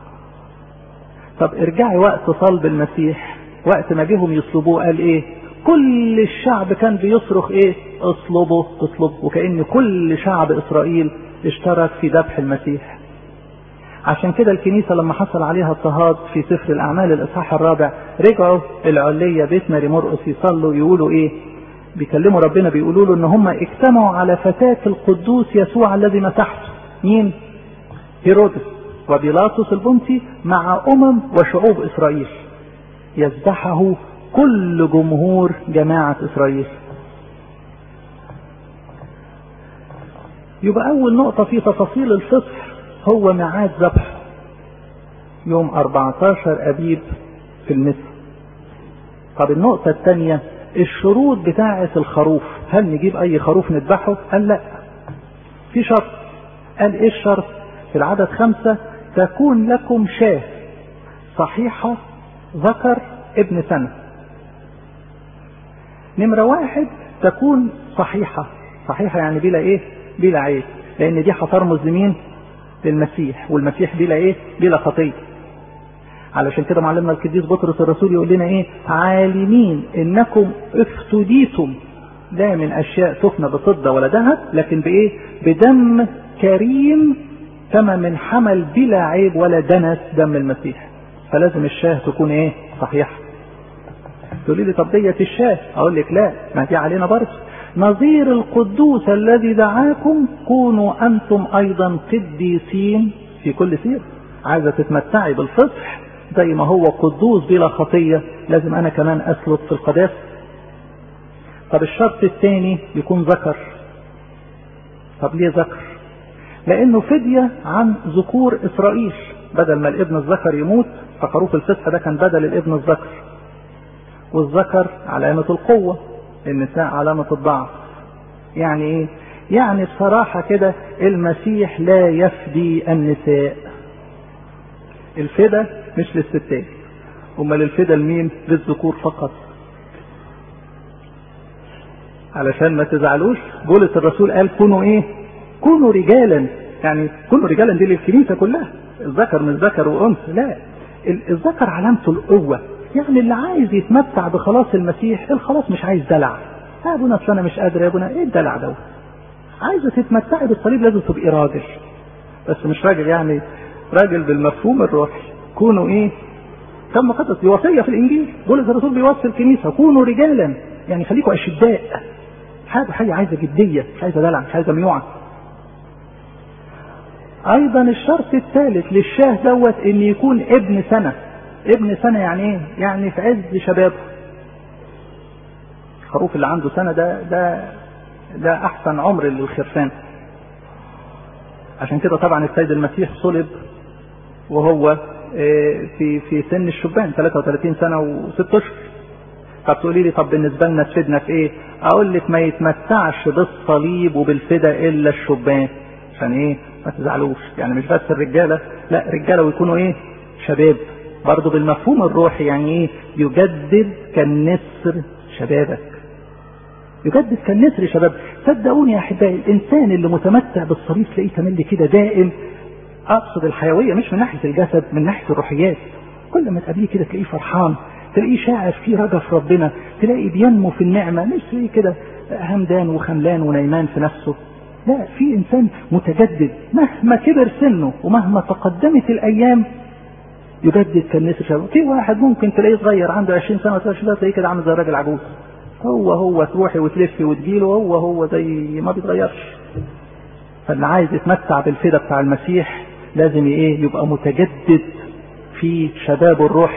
طب ارجعي وقت صلب المسيح وقت ما جيهم يصلبوه قال ايه كل الشعب كان بيصرخ ايه اصلبه اصلبه وكأن كل شعب اسرائيل اشترك في ذبح المسيح عشان كده الكنيسة لما حصل عليها اضطهاد في سفر الأعمال الإصحاح الرابع رجعوا العلية بيت ماري مرقس يصلوا يقولوا إيه؟ بيكلموا ربنا بيقولوا له إن هم اجتمعوا على فتاة القدوس يسوع الذي مسحته. مين؟ هيرودس وبيلاطس البنطي مع أمم وشعوب إسرائيل. يذبحه كل جمهور جماعة إسرائيل. يبقى أول نقطة في تفاصيل الفصح هو ميعاد ذبح يوم 14 أبيب في المصر طب النقطة الثانية الشروط بتاعة الخروف هل نجيب أي خروف نذبحه؟ قال لا في شرط قال إيه الشرط؟ في العدد خمسة تكون لكم شاة صحيحة ذكر ابن سنة نمرة واحد تكون صحيحة صحيحة يعني بلا ايه بلا عيب لان دي هترمز لمين للمسيح والمسيح بلا ايه بلا خطيه علشان كده معلمنا القديس بطرس الرسول يقول لنا ايه عالمين انكم افتديتم لا من اشياء تفنى بفضه ولا ذهب لكن بايه بدم كريم كما من حمل بلا عيب ولا دنس دم المسيح فلازم الشاه تكون ايه صحيحه تقولي لي طب ديت الشاه اقول لك لا ما دي علينا برضه نظير القدوس الذي دعاكم كونوا انتم ايضا قديسين في كل سير عايزه تتمتعي بالفصح زي ما هو قدوس بلا خطيه لازم انا كمان اسلك في القداسه طب الشرط الثاني يكون ذكر طب ليه ذكر لانه فديه عن ذكور اسرائيل بدل ما الابن الذكر يموت فخروف الفصح ده كان بدل الابن الذكر والذكر علامه القوه النساء علامة الضعف يعني ايه يعني بصراحة كده المسيح لا يفدي النساء الفدا مش للستات امال الفدا لمين للذكور فقط علشان ما تزعلوش بولس الرسول قال كونوا ايه كونوا رجالا يعني كونوا رجالا دي للكنيسة كلها الذكر مش ذكر وانثى لا الذكر علامته القوة يعني اللي عايز يتمتع بخلاص المسيح الخلاص مش عايز دلع يا ابونا اصل انا مش قادر يا ابونا ايه الدلع دوت عايزه تتمتعي بالصليب لازم تبقي راجل بس مش راجل يعني راجل بالمفهوم الروحي كونوا ايه كم قصص دي وصيه في الانجيل بولس الرسول بيوصي الكنيسه كونوا رجالا يعني خليكوا اشداء حاجه حاجه عايزه جديه مش عايزه دلع مش عايزه ميوعه ايضا الشرط الثالث للشاه دوت ان يكون ابن سنه ابن سنه يعني ايه يعني في عز شبابه الخروف اللي عنده سنه ده ده ده احسن عمر للخرفان عشان كده طبعا السيد المسيح صلب وهو في في سن الشبان 33 سنه وست اشهر طب تقولي لي طب بالنسبه لنا تفيدنا في ايه؟ اقول لك ما يتمتعش بالصليب وبالفدا الا الشبان عشان ايه؟ ما تزعلوش يعني مش بس الرجاله لا رجاله ويكونوا ايه؟ شباب برضه بالمفهوم الروحي يعني ايه؟ يجدد كالنسر شبابك يجدد كالنسر شباب صدقوني يا احبائي الانسان اللي متمتع بالصليب تلاقيه تملي كده دائم اقصد الحيويه مش من ناحيه الجسد من ناحيه الروحيات كل ما تقابليه كده تلاقيه فرحان تلاقيه شاعر فيه رجا في ربنا تلاقيه بينمو في النعمه مش تلاقيه كده همدان وخملان ونيمان في نفسه لا في انسان متجدد مهما كبر سنه ومهما تقدمت الايام يجدد كالنسر شباب في واحد ممكن تلاقيه صغير عنده 20 سنه 23 سنه تلاقيه كده عامل زي الراجل عجوز هو هو تروحي وتلفي وتجيله هو هو زي ما بيتغيرش فاللي عايز يتمتع بالفدا بتاع المسيح لازم ايه يبقى متجدد في شبابه الروحي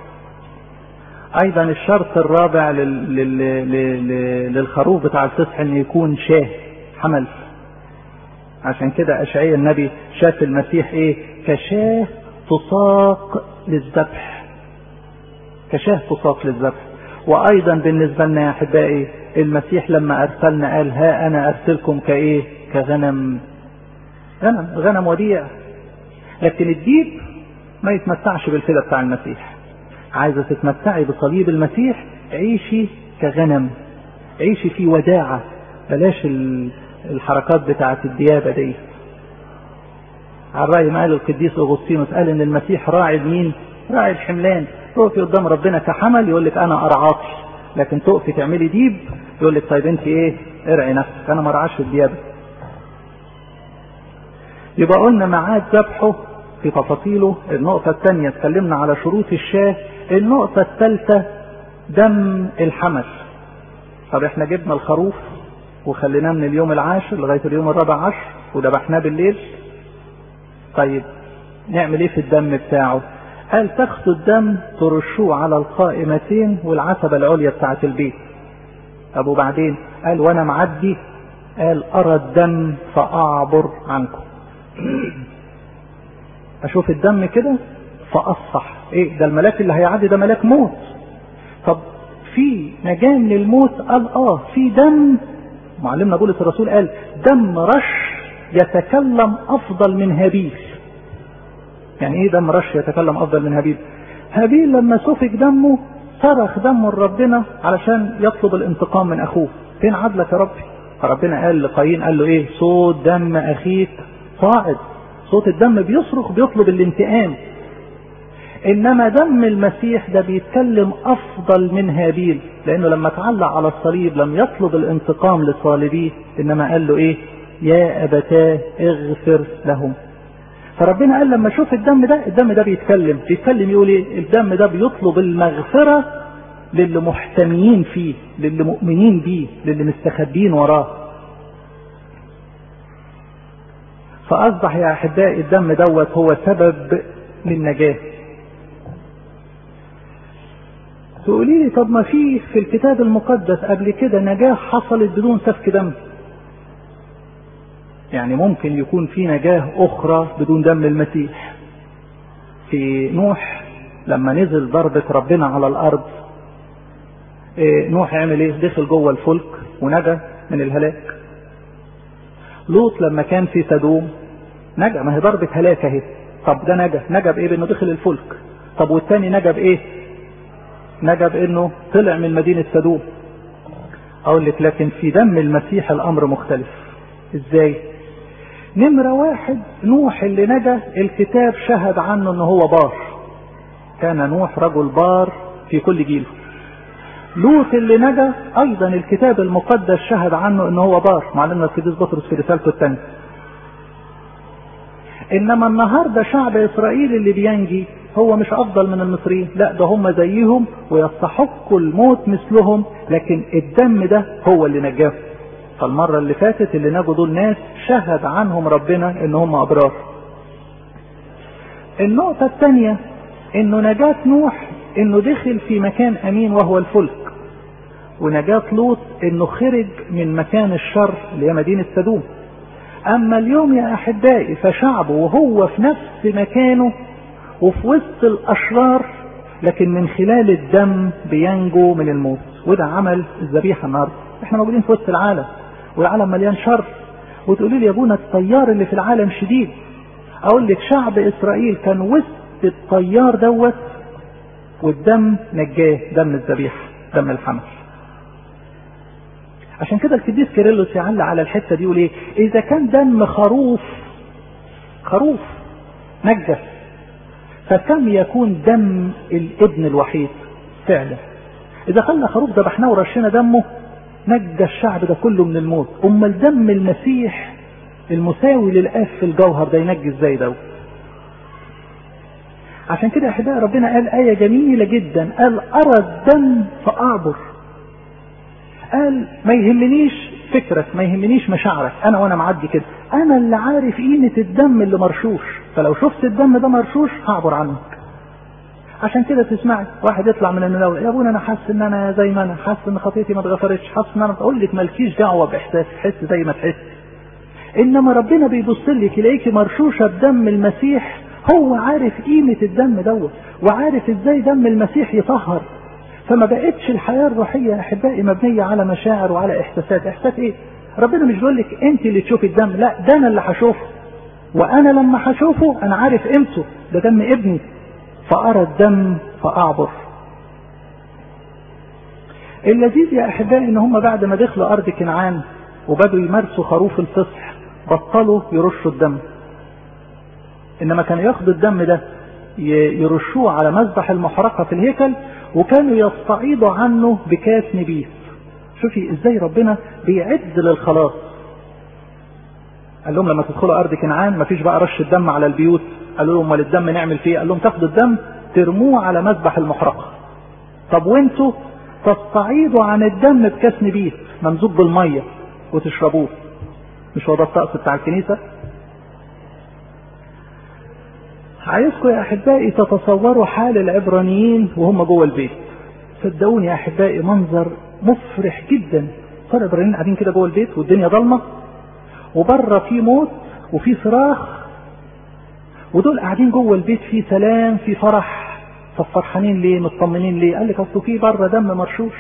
ايضا الشرط الرابع لل... لل... لل... للخروف بتاع الفصح ان يكون شاه حمل عشان كده اشعياء النبي شاف المسيح ايه كشاه تساق للذبح كشاه تساق للذبح وايضا بالنسبه لنا يا احبائي المسيح لما ارسلنا قال ها انا ارسلكم كايه كغنم غنم غنم وديع لكن الديب ما يتمتعش بالفدا بتاع المسيح عايزه تتمتعي بصليب المسيح عيشي كغنم عيشي في وداعه بلاش الحركات بتاعه الديابه دي على رأي ما قال القديس أغسطينوس قال إن المسيح راعي مين؟ راعي الحملان تقفي قدام ربنا كحمل يقول لك أنا أرعاكي لكن تقفي تعملي ديب يقول لك طيب أنت إيه؟ ارعي نفسك أنا ما ارعاش الديابة يبقى قلنا ميعاد ذبحه في تفاصيله النقطة الثانية اتكلمنا على شروط الشاه النقطة الثالثة دم الحمل طب احنا جبنا الخروف وخليناه من اليوم العاشر لغاية اليوم الرابع عشر وذبحناه بالليل طيب نعمل ايه في الدم بتاعه قال تاخدوا الدم ترشوه على القائمتين والعتبة العليا بتاعة البيت طب وبعدين قال وانا معدي قال ارى الدم فاعبر عنكم اشوف الدم كده فاصح ايه ده الملاك اللي هيعدي ده ملاك موت طب في نجاة من الموت قال اه في دم معلمنا بولس الرسول قال دم رش يتكلم افضل من هابيل يعني ايه دم رش يتكلم افضل من هابيل هابيل لما سفك دمه صرخ دمه لربنا علشان يطلب الانتقام من اخوه فين عدلك يا ربي فربنا قال لقايين قال له ايه صوت دم اخيك صاعد صوت الدم بيصرخ بيطلب الانتقام انما دم المسيح ده بيتكلم افضل من هابيل لانه لما اتعلق على الصليب لم يطلب الانتقام لصالبيه انما قال له ايه يا ابتاه اغفر لهم فربنا قال لما اشوف الدم ده الدم ده بيتكلم بيتكلم يقول ايه الدم ده بيطلب المغفرة للي محتميين فيه للي مؤمنين بيه للي مستخبين وراه فاصبح يا احبائي الدم دوت هو سبب للنجاة تقولي لي طب ما في في الكتاب المقدس قبل كده نجاة حصلت بدون سفك دم يعني ممكن يكون في نجاة أخرى بدون دم المسيح في نوح لما نزل ضربة ربنا على الأرض إيه نوح عمل إيه؟ دخل جوه الفلك ونجا من الهلاك. لوط لما كان في سدوم نجا ما هي ضربة هلاك أهي. طب ده نجا، نجا بإيه؟ بإنه دخل الفلك. طب والتاني نجا بإيه؟ نجا بإنه طلع من مدينة سدوم. أقول لك لكن في دم المسيح الأمر مختلف. إزاي؟ نمرة واحد نوح اللي نجا الكتاب شهد عنه ان هو بار كان نوح رجل بار في كل جيله لوط اللي نجا ايضا الكتاب المقدس شهد عنه ان هو بار معلمنا القديس بطرس في رسالته الثانيه انما النهارده شعب اسرائيل اللي بينجي هو مش افضل من المصريين لا ده هم زيهم ويستحقوا الموت مثلهم لكن الدم ده هو اللي نجاهم فالمرة اللي فاتت اللي نجوا دول ناس شهد عنهم ربنا ان هم ابرار النقطة الثانية انه نجاة نوح انه دخل في مكان امين وهو الفلك ونجاة لوط انه خرج من مكان الشر اللي هي مدينة سدوم اما اليوم يا احبائي فشعبه وهو في نفس مكانه وفي وسط الاشرار لكن من خلال الدم بينجو من الموت وده عمل الذبيحه النهارده احنا موجودين في وسط العالم والعالم مليان شر وتقولي لي يا ابونا الطيار اللي في العالم شديد اقول لك شعب اسرائيل كان وسط الطيار دوت والدم نجاه دم الذبيحه دم الحمل عشان كده القديس كيرلس يعلق على الحته دي يقول ايه اذا كان دم خروف خروف نجس فكم يكون دم الابن الوحيد فعلا اذا خلى خروف ذبحناه ورشينا دمه نجى الشعب ده كله من الموت امال دم المسيح المساوي للآب في الجوهر ده ينجي ازاي ده عشان كده يا احبائي ربنا قال آية جميلة جدا قال أرى الدم فأعبر قال ما يهمنيش فكرك ما يهمنيش مشاعرك انا وانا معدي كده انا اللي عارف قيمة الدم اللي مرشوش فلو شفت الدم ده مرشوش هعبر عنك عشان كده تسمعي واحد يطلع من المناولة يا ابونا انا حاسس ان انا زي ما انا حاسس ان خطيتي ما اتغفرتش حاسس ان انا اقول لك مالكيش دعوه باحساس حس زي ما تحس انما ربنا بيبص لك يلاقيك مرشوشه بدم المسيح هو عارف قيمه الدم دوت وعارف ازاي دم المسيح يطهر فما بقتش الحياه الروحيه يا احبائي مبنيه على مشاعر وعلى احساسات احساس ايه ربنا مش بيقول لك انت اللي تشوفي الدم لا ده انا اللي هشوفه وانا لما هشوفه انا عارف قيمته ده دم ابني فارى الدم فاعبر اللذيذ يا احبائي ان هم بعد ما دخلوا ارض كنعان وبدوا يمارسوا خروف الفصح بطلوا يرشوا الدم انما كانوا ياخدوا الدم ده يرشوه على مذبح المحرقه في الهيكل وكانوا يستعيضوا عنه بكاس نبيذ شوفي ازاي ربنا بيعد للخلاص قال لهم لما تدخلوا ارض كنعان مفيش بقى رش الدم على البيوت قالوا لهم امال الدم نعمل فيه قال لهم تاخدوا الدم ترموه على مذبح المحرقه طب وانتوا تستعيضوا عن الدم بكاس نبيذ ممزوج بالميه وتشربوه مش هو ده الطقس بتاع الكنيسه عايزكم يا احبائي تتصوروا حال العبرانيين وهم جوه البيت صدقوني يا احبائي منظر مفرح جدا صار العبرانيين قاعدين كده جوه البيت والدنيا ضلمه وبره في موت وفي صراخ ودول قاعدين جوه البيت في سلام في فرح طب فرحانين ليه مطمنين ليه قال لك اصل في بره دم مرشوش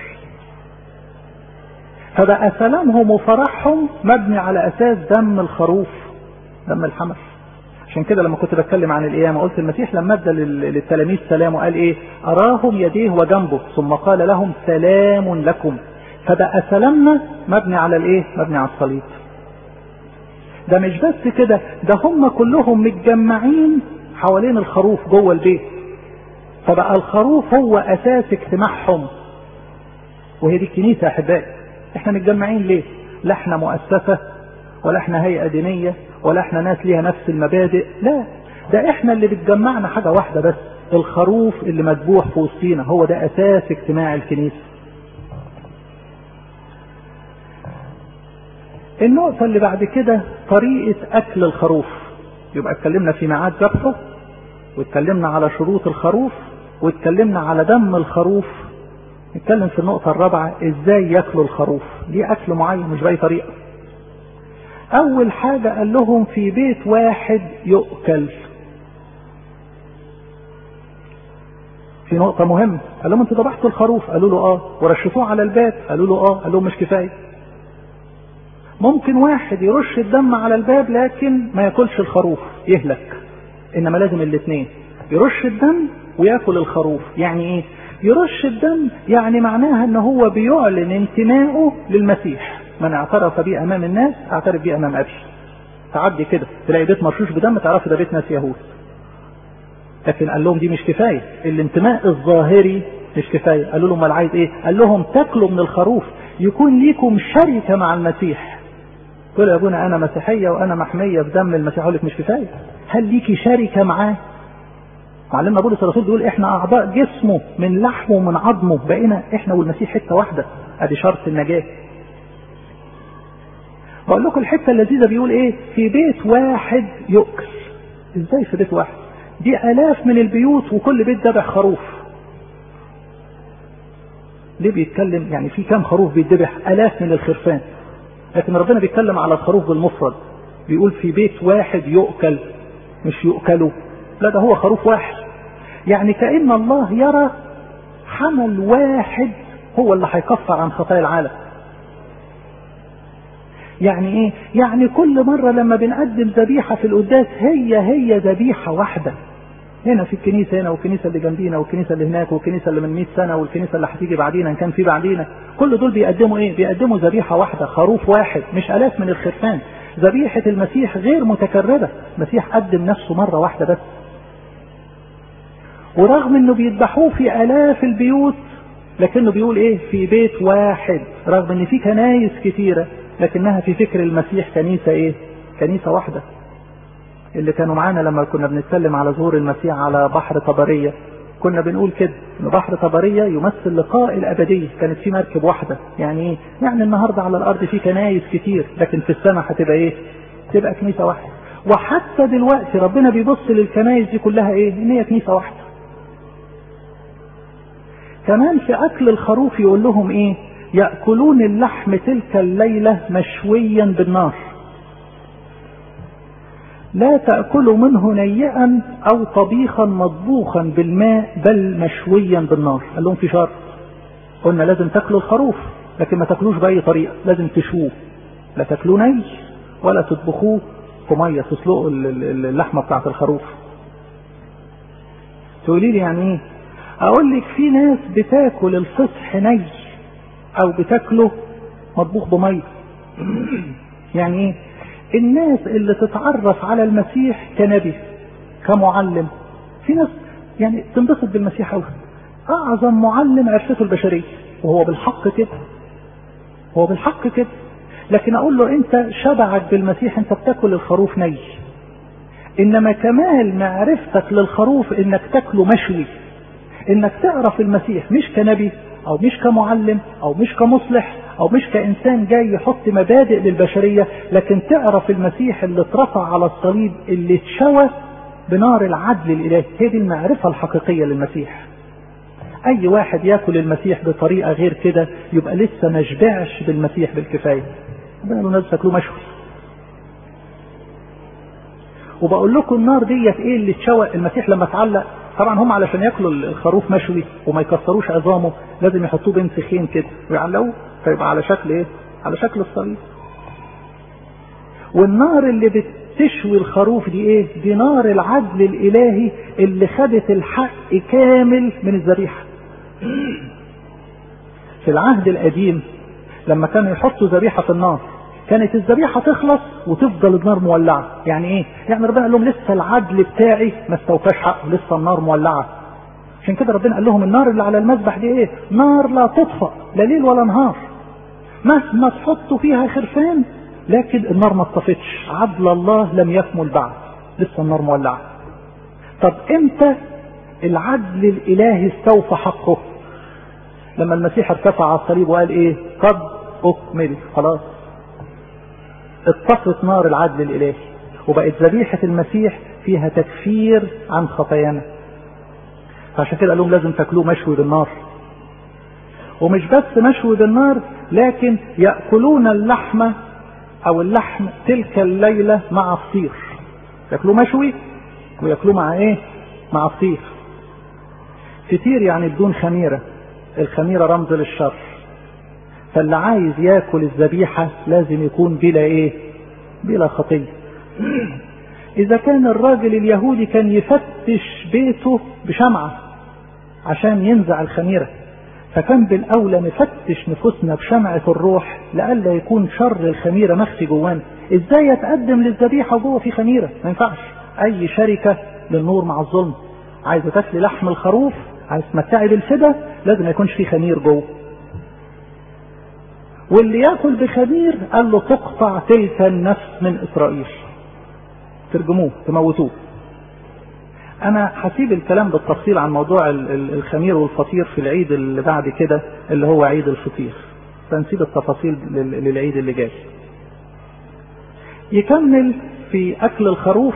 فبقى سلامهم وفرحهم مبني على اساس دم الخروف دم الحمل عشان كده لما كنت بتكلم عن القيامة قلت المسيح لما ادى للتلاميذ سلام وقال ايه اراهم يديه وجنبه ثم قال لهم سلام لكم فبقى سلامنا مبني على الايه مبني على الصليب ده مش بس كده ده هم كلهم متجمعين حوالين الخروف جوه البيت فبقى الخروف هو اساس اجتماعهم وهي دي الكنيسه يا احبائي احنا متجمعين ليه لا احنا مؤسسه ولا احنا هيئه دينيه ولا احنا ناس ليها نفس المبادئ لا ده احنا اللي بتجمعنا حاجه واحده بس الخروف اللي مذبوح في وسطينا هو ده اساس اجتماع الكنيسه النقطة اللي بعد كده طريقة أكل الخروف يبقى اتكلمنا في ميعاد ذبحه واتكلمنا على شروط الخروف واتكلمنا على دم الخروف نتكلم في النقطة الرابعة ازاي ياكلوا الخروف دي أكل معين مش بأي طريقة أول حاجة قال لهم في بيت واحد يؤكل في نقطة مهمة قال لهم انتوا ذبحتوا الخروف قالوا له اه ورشفوه على الباب قالوا له اه قال لهم مش كفاية ممكن واحد يرش الدم على الباب لكن ما ياكلش الخروف يهلك انما لازم الاثنين يرش الدم وياكل الخروف يعني ايه يرش الدم يعني معناها ان هو بيعلن انتمائه للمسيح من اعترف بي امام الناس اعترف بي امام ابي تعدي كده تلاقي بيت مرشوش بدم تعرف ده بيت ناس يهود لكن قال لهم دي مش كفايه الانتماء الظاهري مش كفايه قالوا لهم امال عايز ايه قال لهم تاكلوا من الخروف يكون ليكم شركه مع المسيح تقول يا ابونا انا مسيحيه وانا محميه بدم المسيح اقول لك مش كفايه هل ليكي شركه معاه معلمنا بولس الرسول بيقول احنا اعضاء جسمه من لحمه ومن عظمه بقينا احنا والمسيح حته واحده ادي شرط النجاه بقول لكم الحته اللذيذه بيقول ايه في بيت واحد يؤكل ازاي في بيت واحد دي الاف من البيوت وكل بيت ذبح خروف ليه بيتكلم يعني في كام خروف بيتذبح الاف من الخرفان لكن ربنا بيتكلم على الخروف بالمفرد بيقول في بيت واحد يؤكل مش يؤكلوا لا ده هو خروف واحد يعني كأن الله يرى حمل واحد هو اللي هيكفر عن خطايا العالم يعني ايه يعني كل مرة لما بنقدم ذبيحة في القداس هي هي ذبيحة واحدة هنا في الكنيسة هنا والكنيسة اللي جنبينا والكنيسة اللي هناك والكنيسة اللي من 100 سنة والكنيسة اللي هتيجي بعدينا إن كان في بعدينا كل دول بيقدموا إيه؟ بيقدموا ذبيحة واحدة خروف واحد مش آلاف من الخرفان ذبيحة المسيح غير متكررة المسيح قدم نفسه مرة واحدة بس ورغم انه بيذبحوه في الاف البيوت لكنه بيقول ايه في بيت واحد رغم ان في كنايس كتيرة لكنها في فكر المسيح كنيسة ايه كنيسة واحدة اللي كانوا معانا لما كنا بنتكلم على ظهور المسيح على بحر طبرية كنا بنقول كده ان بحر طبرية يمثل لقاء الابدية كانت في مركب واحدة يعني ايه يعني النهاردة على الارض في كنايس كتير لكن في السماء هتبقى ايه تبقى كنيسة واحدة وحتى دلوقتي ربنا بيبص للكنايس دي كلها ايه ان هي كنيسة واحدة كمان في اكل الخروف يقول لهم ايه يأكلون اللحم تلك الليلة مشويا بالنار لا تأكلوا منه نيئا أو طبيخا مطبوخا بالماء بل مشويا بالنار قال لهم في شرط قلنا لازم تاكلوا الخروف لكن ما تاكلوش بأي طريقة لازم تشوه لا تاكلوه ني ولا تطبخوه في مية تسلقوا اللحمة بتاعت الخروف تقولي لي يعني ايه اقول لك في ناس بتاكل الفصح ني او بتاكله مطبوخ بميه يعني ايه الناس اللي تتعرف على المسيح كنبي كمعلم في ناس يعني تنبسط بالمسيح قوي اعظم معلم عرفته البشريه وهو بالحق كده هو بالحق كده لكن اقول له انت شبعك بالمسيح انت بتاكل الخروف ني انما كمال معرفتك للخروف انك تاكله مشوي انك تعرف المسيح مش كنبي او مش كمعلم او مش كمصلح او مش كانسان جاي يحط مبادئ للبشرية لكن تعرف المسيح اللي اترفع على الصليب اللي اتشوى بنار العدل الالهي هي دي المعرفة الحقيقية للمسيح اي واحد ياكل المسيح بطريقة غير كده يبقى لسه ما شبعش بالمسيح بالكفاية ربنا له ناس تاكلوه مشوي وبقول لكم النار ديت ايه اللي اتشوى المسيح لما اتعلق طبعا هم علشان ياكلوا الخروف مشوي وما يكسروش عظامه لازم يحطوه بين سخين كده ويعلقوه فيبقى على شكل ايه على شكل الصليب والنار اللي بتشوي الخروف دي ايه دي نار العدل الالهي اللي خدت الحق كامل من الذبيحه في العهد القديم لما كانوا يحطوا ذبيحه في النار كانت الذبيحه تخلص وتفضل النار مولعه يعني ايه يعني ربنا قال لهم لسه العدل بتاعي ما استوفاش حقه لسه النار مولعه عشان كده ربنا قال لهم النار اللي على المذبح دي ايه نار لا تطفأ لا ليل ولا نهار مهما تحطوا فيها خرفان لكن النار ما اطفتش عدل الله لم يكمل بعد لسه النار مولعه طب امتى العدل الالهي استوفى حقه لما المسيح ارتفع على الصليب وقال ايه قد اكمل خلاص اطفت نار العدل الالهي وبقت ذبيحة المسيح فيها تكفير عن خطايانا فعشان كده قال لهم لازم تاكلوه مشوي بالنار ومش بس مشوي بالنار لكن يأكلون اللحمة او اللحم تلك الليلة مع فطير ياكلوه مشوي وياكلوه مع ايه مع فطير فطير يعني بدون خميرة الخميرة رمز للشر فاللي عايز ياكل الذبيحة لازم يكون بلا ايه بلا خطية اذا كان الراجل اليهودي كان يفتش بيته بشمعة عشان ينزع الخميرة فكان بالاولى نفتش نفوسنا بشمعة الروح لئلا يكون شر الخميرة مخفي جوانا ازاي يتقدم للذبيحة وجوه في خميرة ما ينفعش اي شركة للنور مع الظلم عايزة تاكلي لحم الخروف عايز تمتعي بالفدا لازم ما يكونش فيه خمير جوه واللي ياكل بخمير قال له تقطع تلك النفس من اسرائيل ترجموه تموتوه انا هسيب الكلام بالتفصيل عن موضوع الخمير والفطير في العيد اللي بعد كده اللي هو عيد الفطير فنسيب التفاصيل للعيد اللي جاي يكمل في اكل الخروف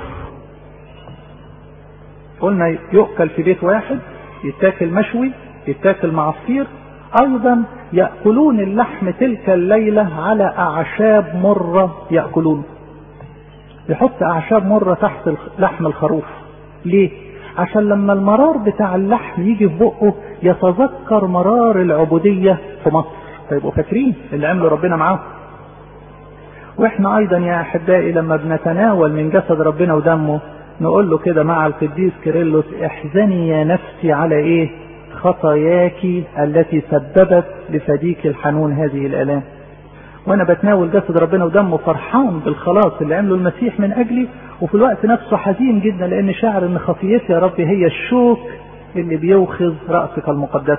قلنا يؤكل في بيت واحد يتاكل مشوي يتاكل مع فطير ايضا يأكلون اللحم تلك الليلة على اعشاب مرة يأكلون يحط اعشاب مرة تحت لحم الخروف ليه عشان لما المرار بتاع اللحم يجي في بقه يتذكر مرار العبودية في مصر فيبقوا فاكرين اللي عمله ربنا معاهم واحنا ايضا يا احبائي لما بنتناول من جسد ربنا ودمه نقول له كده مع القديس كيرلس احزني يا نفسي على ايه خطاياك التي سببت لفديك الحنون هذه الالام وانا بتناول جسد ربنا ودمه فرحان بالخلاص اللي عمله المسيح من اجلي وفي الوقت نفسه حزين جدا لان شاعر ان خطيتي يا رب هي الشوك اللي بيوخذ راسك المقدس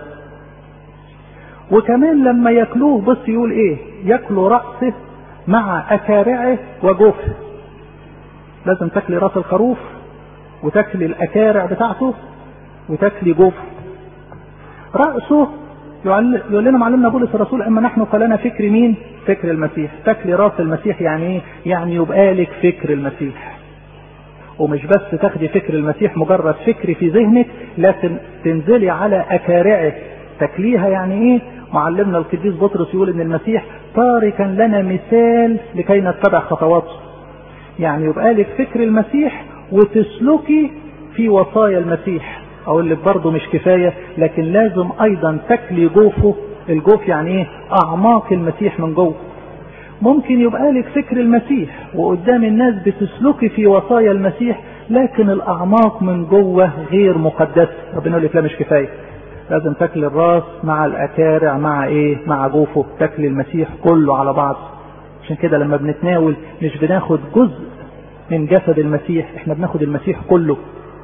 وكمان لما ياكلوه بص يقول ايه ياكلوا راسه مع اكارعه وجوفه لازم تاكلي راس الخروف وتاكلي الاكارع بتاعته وتاكلي جوفه راسه يقول لنا معلمنا بولس الرسول اما نحن فلنا فكر مين فكر المسيح تاكلي راس المسيح يعني ايه يعني يبقى لك فكر المسيح ومش بس تاخدي فكر المسيح مجرد فكر في ذهنك لكن تنزلي على اكارعه تاكليها يعني ايه معلمنا القديس بطرس يقول ان المسيح تاركا لنا مثال لكي نتبع خطواته يعني يبقى لك فكر المسيح وتسلكي في وصايا المسيح اقول لك برضه مش كفايه لكن لازم ايضا تكلي جوفه الجوف يعني ايه اعماق المسيح من جوه ممكن يبقى لك فكر المسيح وقدام الناس بتسلكي في وصايا المسيح لكن الاعماق من جوه غير مقدسه ربنا يقول لك لا مش كفايه لازم تاكل الراس مع الاكارع مع ايه مع جوفه تاكل المسيح كله على بعض عشان كده لما بنتناول مش بناخد جزء من جسد المسيح احنا بناخد المسيح كله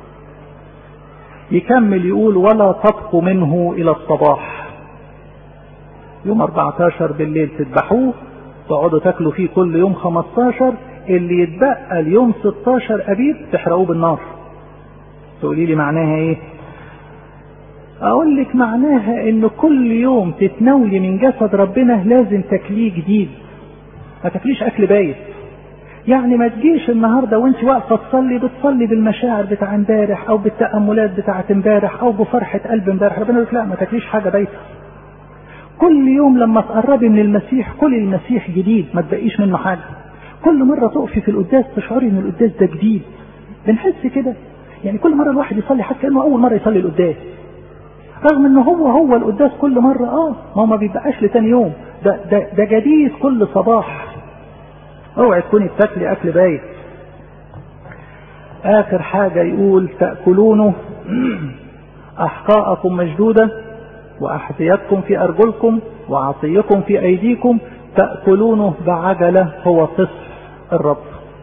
يكمل يقول ولا تبقوا منه الى الصباح يوم 14 بالليل تذبحوه تقعدوا تاكلوا فيه كل يوم 15 اللي يتبقى اليوم 16 ابيب تحرقوه بالنار تقولي لي معناها ايه اقول لك معناها ان كل يوم تتناولي من جسد ربنا لازم تاكليه جديد ما تاكليش اكل بايت يعني ما تجيش النهارده وانت واقفه تصلي بتصلي بالمشاعر بتاع امبارح او بالتاملات بتاعت امبارح او بفرحه قلب امبارح ربنا يقول لك لا ما تاكليش حاجه بايته كل يوم لما تقربي من المسيح كل المسيح جديد ما تبقيش منه حاجه كل مره تقفي في القداس تشعري ان القداس ده جديد بنحس كده يعني كل مره الواحد يصلي حتى كانه اول مره يصلي القداس رغم ان هو هو القداس كل مره اه ما هو ما بيبقاش لتاني يوم ده ده ده جديد كل صباح اوعي تكوني بتاكلي اكل بايت اخر حاجه يقول تاكلونه احقاءكم مشدوده واحذيتكم في ارجلكم وعصيكم في ايديكم تاكلونه بعجله هو قسط الرب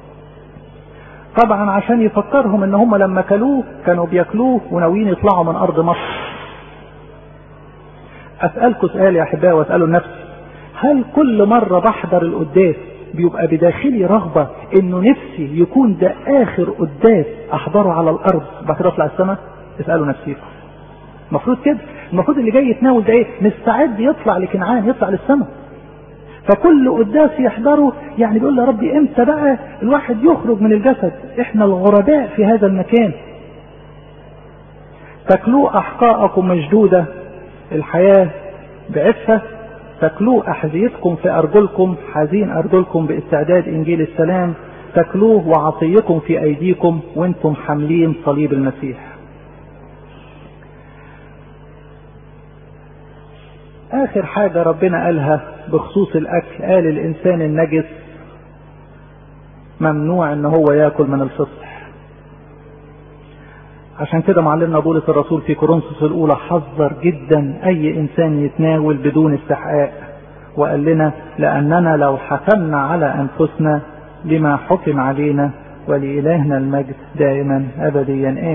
طبعا عشان يفكرهم ان هم لما كلوه كانوا بياكلوه وناويين يطلعوا من ارض مصر اسالكم سؤال يا احبائي واساله نفسي هل كل مره بحضر القداس بيبقى بداخلي رغبه انه نفسي يكون ده اخر قداس احضره على الارض بعد كده اطلع السماء اسالوا نفسيكم المفروض كده المفروض اللي جاي يتناول ده ايه مستعد يطلع لكنعان يطلع للسماء فكل قداس يحضره يعني بيقول يا ربي امتى بقى الواحد يخرج من الجسد احنا الغرباء في هذا المكان تكلوا احقاءكم مشدوده الحياه بعفه تكلوا أحذيتكم في أرجلكم حزين أرجلكم باستعداد إنجيل السلام تكلوه وعصيكم في أيديكم وانتم حاملين صليب المسيح آخر حاجة ربنا قالها بخصوص الأكل قال الإنسان النجس ممنوع إن هو ياكل من الفصح عشان كده معلمنا بولس الرسول في كورنثوس الاولى حذر جدا اي انسان يتناول بدون استحقاق وقال لنا لاننا لو حكمنا على انفسنا لما حكم علينا ولالهنا المجد دائما ابديا